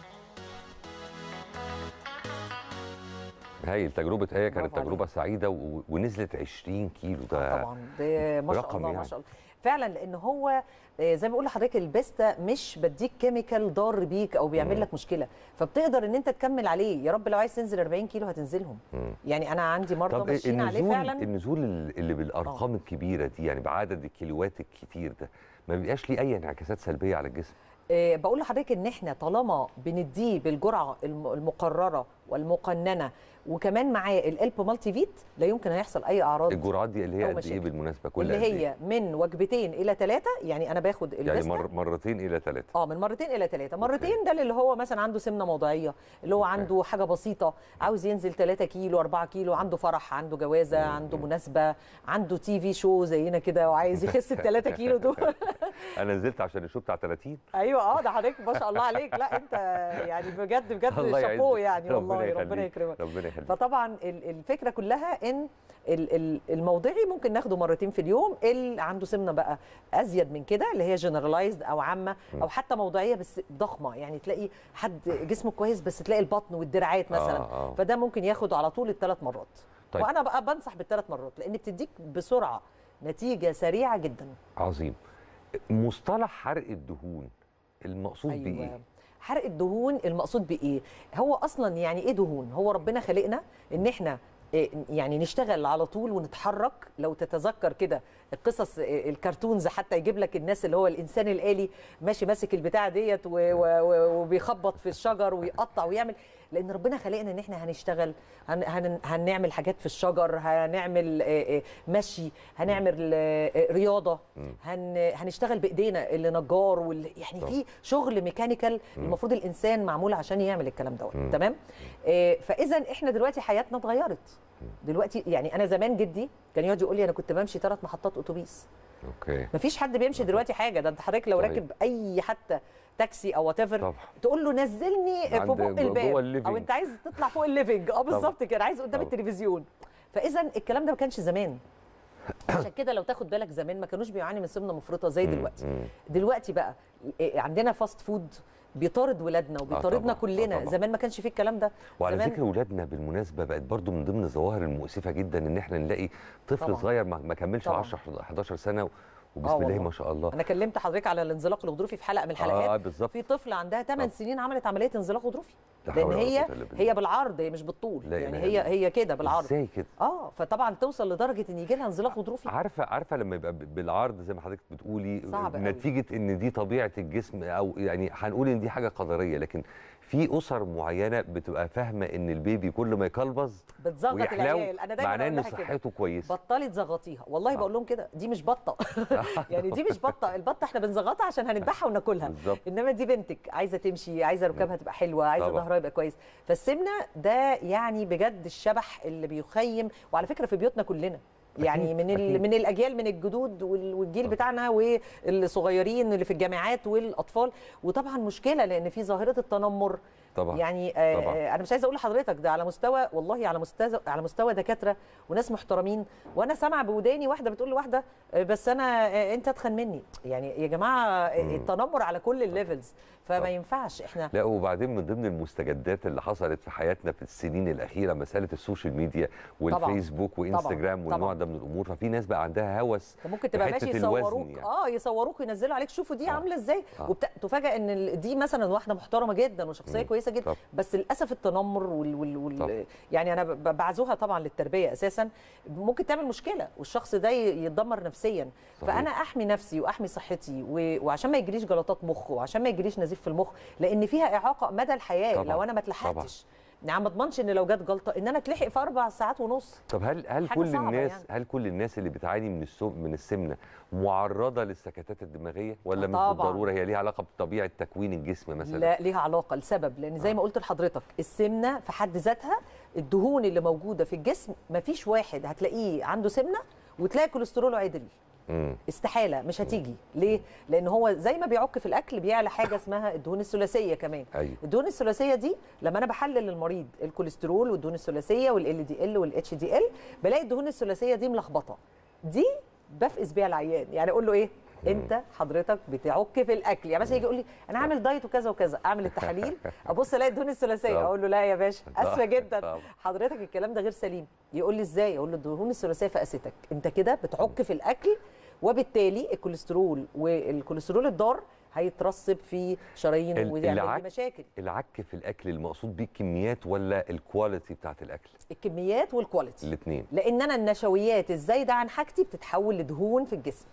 هايل تجربة آية كانت برافو تجربة سعيدة و... ونزلت 20 كيلو ده طبعا ده ما شاء رقم الله ما يعني. شاء الله فعلا لان هو آه، زي ما بقول لحضرتك البيستا مش بديك كيميكال ضار بيك او بيعمل مم. لك مشكله فبتقدر ان انت تكمل عليه يا رب لو عايز تنزل 40 كيلو هتنزلهم مم. يعني انا عندي مرضى طب ماشيين عليه النزول فعلا النزول اللي بالارقام الكبيره دي يعني بعدد الكيلوات الكتير ده ما بيبقاش ليه اي انعكاسات سلبيه على الجسم آه، بقول لحضرتك ان احنا طالما بنديه بالجرعه الم- المقرره والمقننه وكمان معاه الالب مالتي فيت لا يمكن هيحصل اي اعراض الجرعات دي اللي هي أو قد ايه مشاكل. بالمناسبه كل اللي قد إيه؟ هي من وجبتين الى ثلاثه يعني انا باخد يعني البيستا مر... مرتين الى ثلاثه اه من مرتين الى ثلاثه مرتين ده اللي هو مثلا عنده سمنه موضعيه اللي هو أوكي. عنده حاجه بسيطه عاوز ينزل 3 كيلو 4 كيلو عنده فرح عنده جوازه مم. عنده مناسبه عنده تي في شو زينا كده وعايز يخس ال 3 كيلو دول انا نزلت عشان الشو بتاع 30 ايوه اه ده حضرتك ما شاء الله عليك لا انت يعني بجد بجد الله شابوه يعزك. يعني والله ربنا يخليك. يكرمك ربنا يخليك فطبعا ال- الفكره كلها ان ال- ال- الموضعي ممكن ناخده مرتين في اليوم اللي عنده سمنه بقى ازيد من كده اللي هي جنرالايزد او عامه او حتى موضعيه بس ضخمه يعني تلاقي حد جسمه كويس بس تلاقي البطن والدراعات مثلا آه، آه. فده ممكن ياخد على طول الثلاث مرات طيب. وانا بقى بنصح بالثلاث مرات لان بتديك بسرعه نتيجه سريعه جدا عظيم مصطلح حرق الدهون المقصود أيوة. بايه حرق الدهون المقصود بايه هو اصلا يعني ايه دهون هو ربنا خلقنا ان احنا إيه، يعني نشتغل على طول ونتحرك لو تتذكر كده القصص إيه، الكرتونز حتى يجيب لك الناس اللي هو الانسان الالي ماشي ماسك البتاع ديت و- و- و- وبيخبط في الشجر ويقطع ويعمل لان ربنا خلقنا ان احنا هنشتغل هن هن هنعمل حاجات في الشجر هنعمل آه، آه، مشي هنعمل آه، آه، رياضه هن هنشتغل بايدينا اللي نجار واللي يعني طبعا. في شغل ميكانيكال المفروض الانسان معمول عشان يعمل الكلام دوت مم. تمام آه، فاذا احنا دلوقتي حياتنا اتغيرت دلوقتي يعني انا زمان جدي كان يقعد يقول لي انا كنت بمشي ثلاث محطات اتوبيس اوكي مفيش حد بيمشي دلوقتي حاجه ده انت حضرتك لو صحيح. راكب اي حتى تاكسي او وات طبعا تقول له نزلني في عند- فوق جوه الباب الليفينج. او انت عايز تطلع فوق الليفنج اه بالظبط كده عايز قدام طبعا. التلفزيون فاذا الكلام ده ما كانش زمان عشان كده لو تاخد بالك زمان ما كانوش بيعاني من سمنه مفرطه زي مم، دلوقتي مم. دلوقتي بقى إيه، عندنا فاست فود بيطارد ولادنا وبيطاردنا طبعاً، آه كلنا طبعاً. زمان ما كانش فيه الكلام ده وعلى زمان ذكر اولادنا بالمناسبه بقت برضو من ضمن الظواهر المؤسفه جدا ان احنا نلاقي طفل طبعاً. صغير ما ما كملش طبعاً. 10 11 سنه وبسم آه الله والله. ما شاء الله انا كلمت حضرتك على الانزلاق الغضروفي في حلقه من الحلقات اه بالظبط في طفل عندها 8 طب. سنين عملت عمليه انزلاق غضروفي لا لان حول ولا هي قوة إلا بالله. هي بالعرض هي مش بالطول لا يعني إله هي إلا هي كده بالعرض ازاي كده اه فطبعا توصل لدرجه ان يجي لها انزلاق غضروفي عارفه عارفه لما يبقى ب- بالعرض زي ما حضرتك بتقولي صعب أوي. نتيجه ان دي طبيعه الجسم او يعني هنقول ان دي حاجه قدريه لكن في اسر معينه بتبقى فاهمه ان البيبي كل ما يكلبز بتزغط ويحلو العيال انا دايما معناه أقول ان لها كده. صحته كويسه بطلي تزغطيها والله آه. بقول لهم كده دي مش بطه يعني دي مش بطه البطه احنا بنزغطها عشان هنذبحها وناكلها بالظبط انما دي بنتك عايزه تمشي عايزه ركابها تبقى حلوه عايزه طبعا. ظهرها يبقى كويس فالسمنه ده يعني بجد الشبح اللي بيخيم وعلى فكره في بيوتنا كلنا يعني من ال... أكيد. من الاجيال من الجدود وال- والجيل بتاعنا والصغيرين اللي في الجامعات والاطفال وطبعا مشكله لان في ظاهره التنمر طبعا يعني آه طبعاً. آه، انا مش عايزه اقول لحضرتك ده على مستوى والله على مستوى على مستوى دكاتره وناس محترمين وانا سامعه بوداني واحده بتقول لواحده آه، بس انا آه، انت اتخن مني يعني يا جماعه آه، مم. التنمر على كل الليفلز فما طبعاً. ينفعش احنا لا وبعدين من ضمن المستجدات اللي حصلت في حياتنا في السنين الاخيره مساله السوشيال ميديا والفيسبوك وانستجرام طبعاً. والنوع ده من الامور ففي ناس بقى عندها هوس انت ممكن تبقى بحتة ماشي الوزن يصوروك يعني. اه يصوروك وينزلوا عليك شوفوا دي آه. عامله ازاي آه. وتفاجئ ان ال- دي مثلا واحده محترمه جدا وشخصيه مم. كويسه جدا طب. بس للاسف التنمر وال, وال, وال طب. يعني انا ب- بعزوها طبعا للتربيه اساسا ممكن تعمل مشكله والشخص ده ي- يتدمر نفسيا صحيح. فانا احمي نفسي واحمي صحتي و... وعشان ما يجريش جلطات مخ وعشان ما يجريش نزيف في المخ لان فيها اعاقه مدى الحياه طبعاً. لو انا ما اتلحقتش يعني ما اضمنش ان لو جت جلطه ان انا اتلحق في اربع ساعات ونص طب هل هل حاجة كل صعبة الناس يعني. هل كل الناس اللي بتعاني من السم من السمنه معرضه للسكتات الدماغيه ولا مش طبعاً. بالضروره هي ليها علاقه بطبيعه تكوين الجسم مثلا لا ليها علاقه لسبب لان زي ما قلت لحضرتك السمنه في حد ذاتها الدهون اللي موجوده في الجسم مفيش واحد هتلاقيه عنده سمنه وتلاقي كوليستروله عدل مم. استحاله مش هتيجي ليه لان هو زي ما بيعك في الاكل بيعلى حاجه اسمها الدهون الثلاثيه كمان ايوه الدهون الثلاثيه دي لما انا بحلل للمريض الكوليسترول والدهون الثلاثيه والال دي ال والاتش دي ال بلاقي الدهون الثلاثيه دي ملخبطه دي بفقس بيها العيان يعني اقول له ايه انت حضرتك بتعك في الاكل يعني مثلا يجي يقول لي انا عامل دايت وكذا وكذا اعمل التحاليل ابص الاقي الدهون الثلاثيه طب. اقول له لا يا باشا اسفه جدا طب. حضرتك الكلام ده غير سليم يقول لي ازاي اقول له الدهون الثلاثيه فقستك انت كده بتعك في الاكل وبالتالي الكوليسترول والكوليسترول الضار هيترسب في شرايين ال- ويعمل العك- لي مشاكل العك في الاكل المقصود بيه الكميات ولا الكواليتي بتاعت الاكل الكميات والكواليتي الاثنين لان انا النشويات الزايده عن حاجتي بتتحول لدهون في الجسم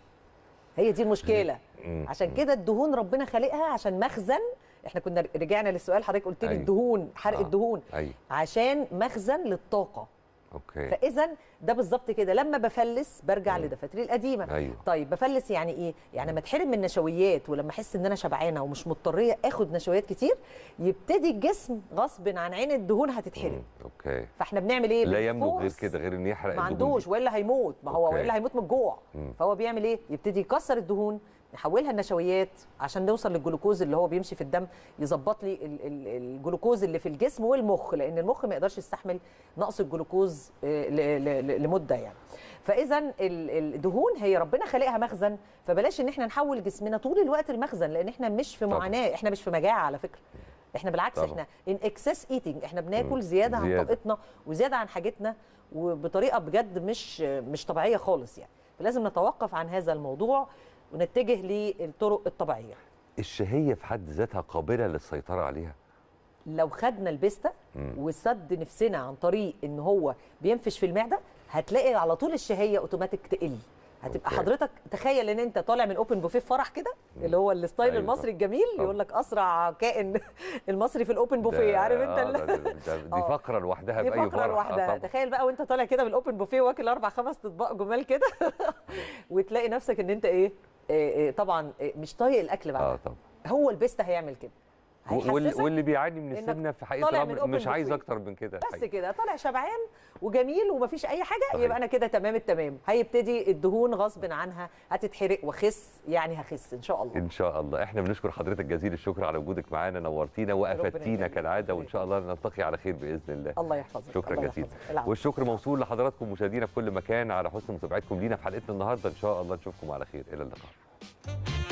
هي دي المشكله عشان كده الدهون ربنا خالقها عشان مخزن احنا كنا رجعنا للسؤال حضرتك قلت لي أيوة. الدهون حرق آه. الدهون ايوه عشان مخزن للطاقه اوكي فاذا ده بالظبط كده لما بفلس برجع مم. لدفاتري القديمه ايوه طيب بفلس يعني ايه يعني لما اتحرم من النشويات ولما احس ان انا شبعانه ومش مضطريه اخد نشويات كتير يبتدي الجسم غصب عن عين الدهون هتتحرم مم. اوكي فاحنا بنعمل ايه لا يملك غير بالفورس كده غير ان يحرق ما الدهون عندوش دي. والا هيموت ما هو أوكي. والا هيموت من الجوع مم. فهو بيعمل ايه يبتدي يكسر الدهون يحولها لنشويات عشان نوصل للجلوكوز اللي هو بيمشي في الدم يظبط لي ال- ال- الجلوكوز اللي في الجسم والمخ لان المخ ما يقدرش يستحمل نقص الجلوكوز آه، ل- ل- ل- لمده يعني فاذا ال- الدهون هي ربنا خالقها مخزن فبلاش ان احنا نحول جسمنا طول الوقت المخزن لان احنا مش في طبعا. معاناه احنا مش في مجاعه على فكره احنا بالعكس طبعا. احنا ان اكسس ايتنج احنا بناكل مم. زياده عن زيادة. طاقتنا وزياده عن حاجتنا وبطريقه بجد مش مش طبيعيه خالص يعني فلازم نتوقف عن هذا الموضوع ونتجه للطرق الطبيعيه الشهيه في حد ذاتها قابله للسيطره عليها لو خدنا البستة مم. وسد نفسنا عن طريق ان هو بينفش في المعده هتلاقي على طول الشهيه اوتوماتيك تقل هتبقى أوكي. حضرتك تخيل ان انت طالع من اوبن بوفيه في فرح كده اللي هو الستايل أيوة المصري طبعا. الجميل طبعا. يقول لك اسرع كائن المصري في الاوبن بوفيه ده- عارف انت آه، ال- ده- ده- ده- دي آه. فقره لوحدها دي باي فرح فقره آه، لوحدها طبعاً. تخيل بقى وانت طالع كده من الاوبن بوفيه واكل اربع خمس اطباق جمال كده وتلاقي نفسك ان انت ايه آه، آه، طبعا آه، مش طايق الاكل اه بعدها طبعا هو البيستا هيعمل كده وال- هيحسسك واللي بيعاني من إنك السمنه في حقيقه طالع من الامر مش open عايز buffet. اكتر من كده بس الحقيقة. كده طالع شبعان وجميل ومفيش اي حاجه صحيح. يبقى انا كده تمام التمام هيبتدي الدهون غصب عنها هتتحرق واخس يعني هخس ان شاء الله ان شاء الله احنا بنشكر حضرتك جزيل الشكر على وجودك معانا نورتينا وافدتينا يخليك. كالعاده وان شاء الله نلتقي على خير باذن الله الله يحفظك شكرا الله جزيلا يحفظك. العفو. والشكر موصول لحضراتكم مشاهدينا في كل مكان على حسن متابعتكم لينا في حلقتنا النهارده ان شاء الله نشوفكم على خير الى اللقاء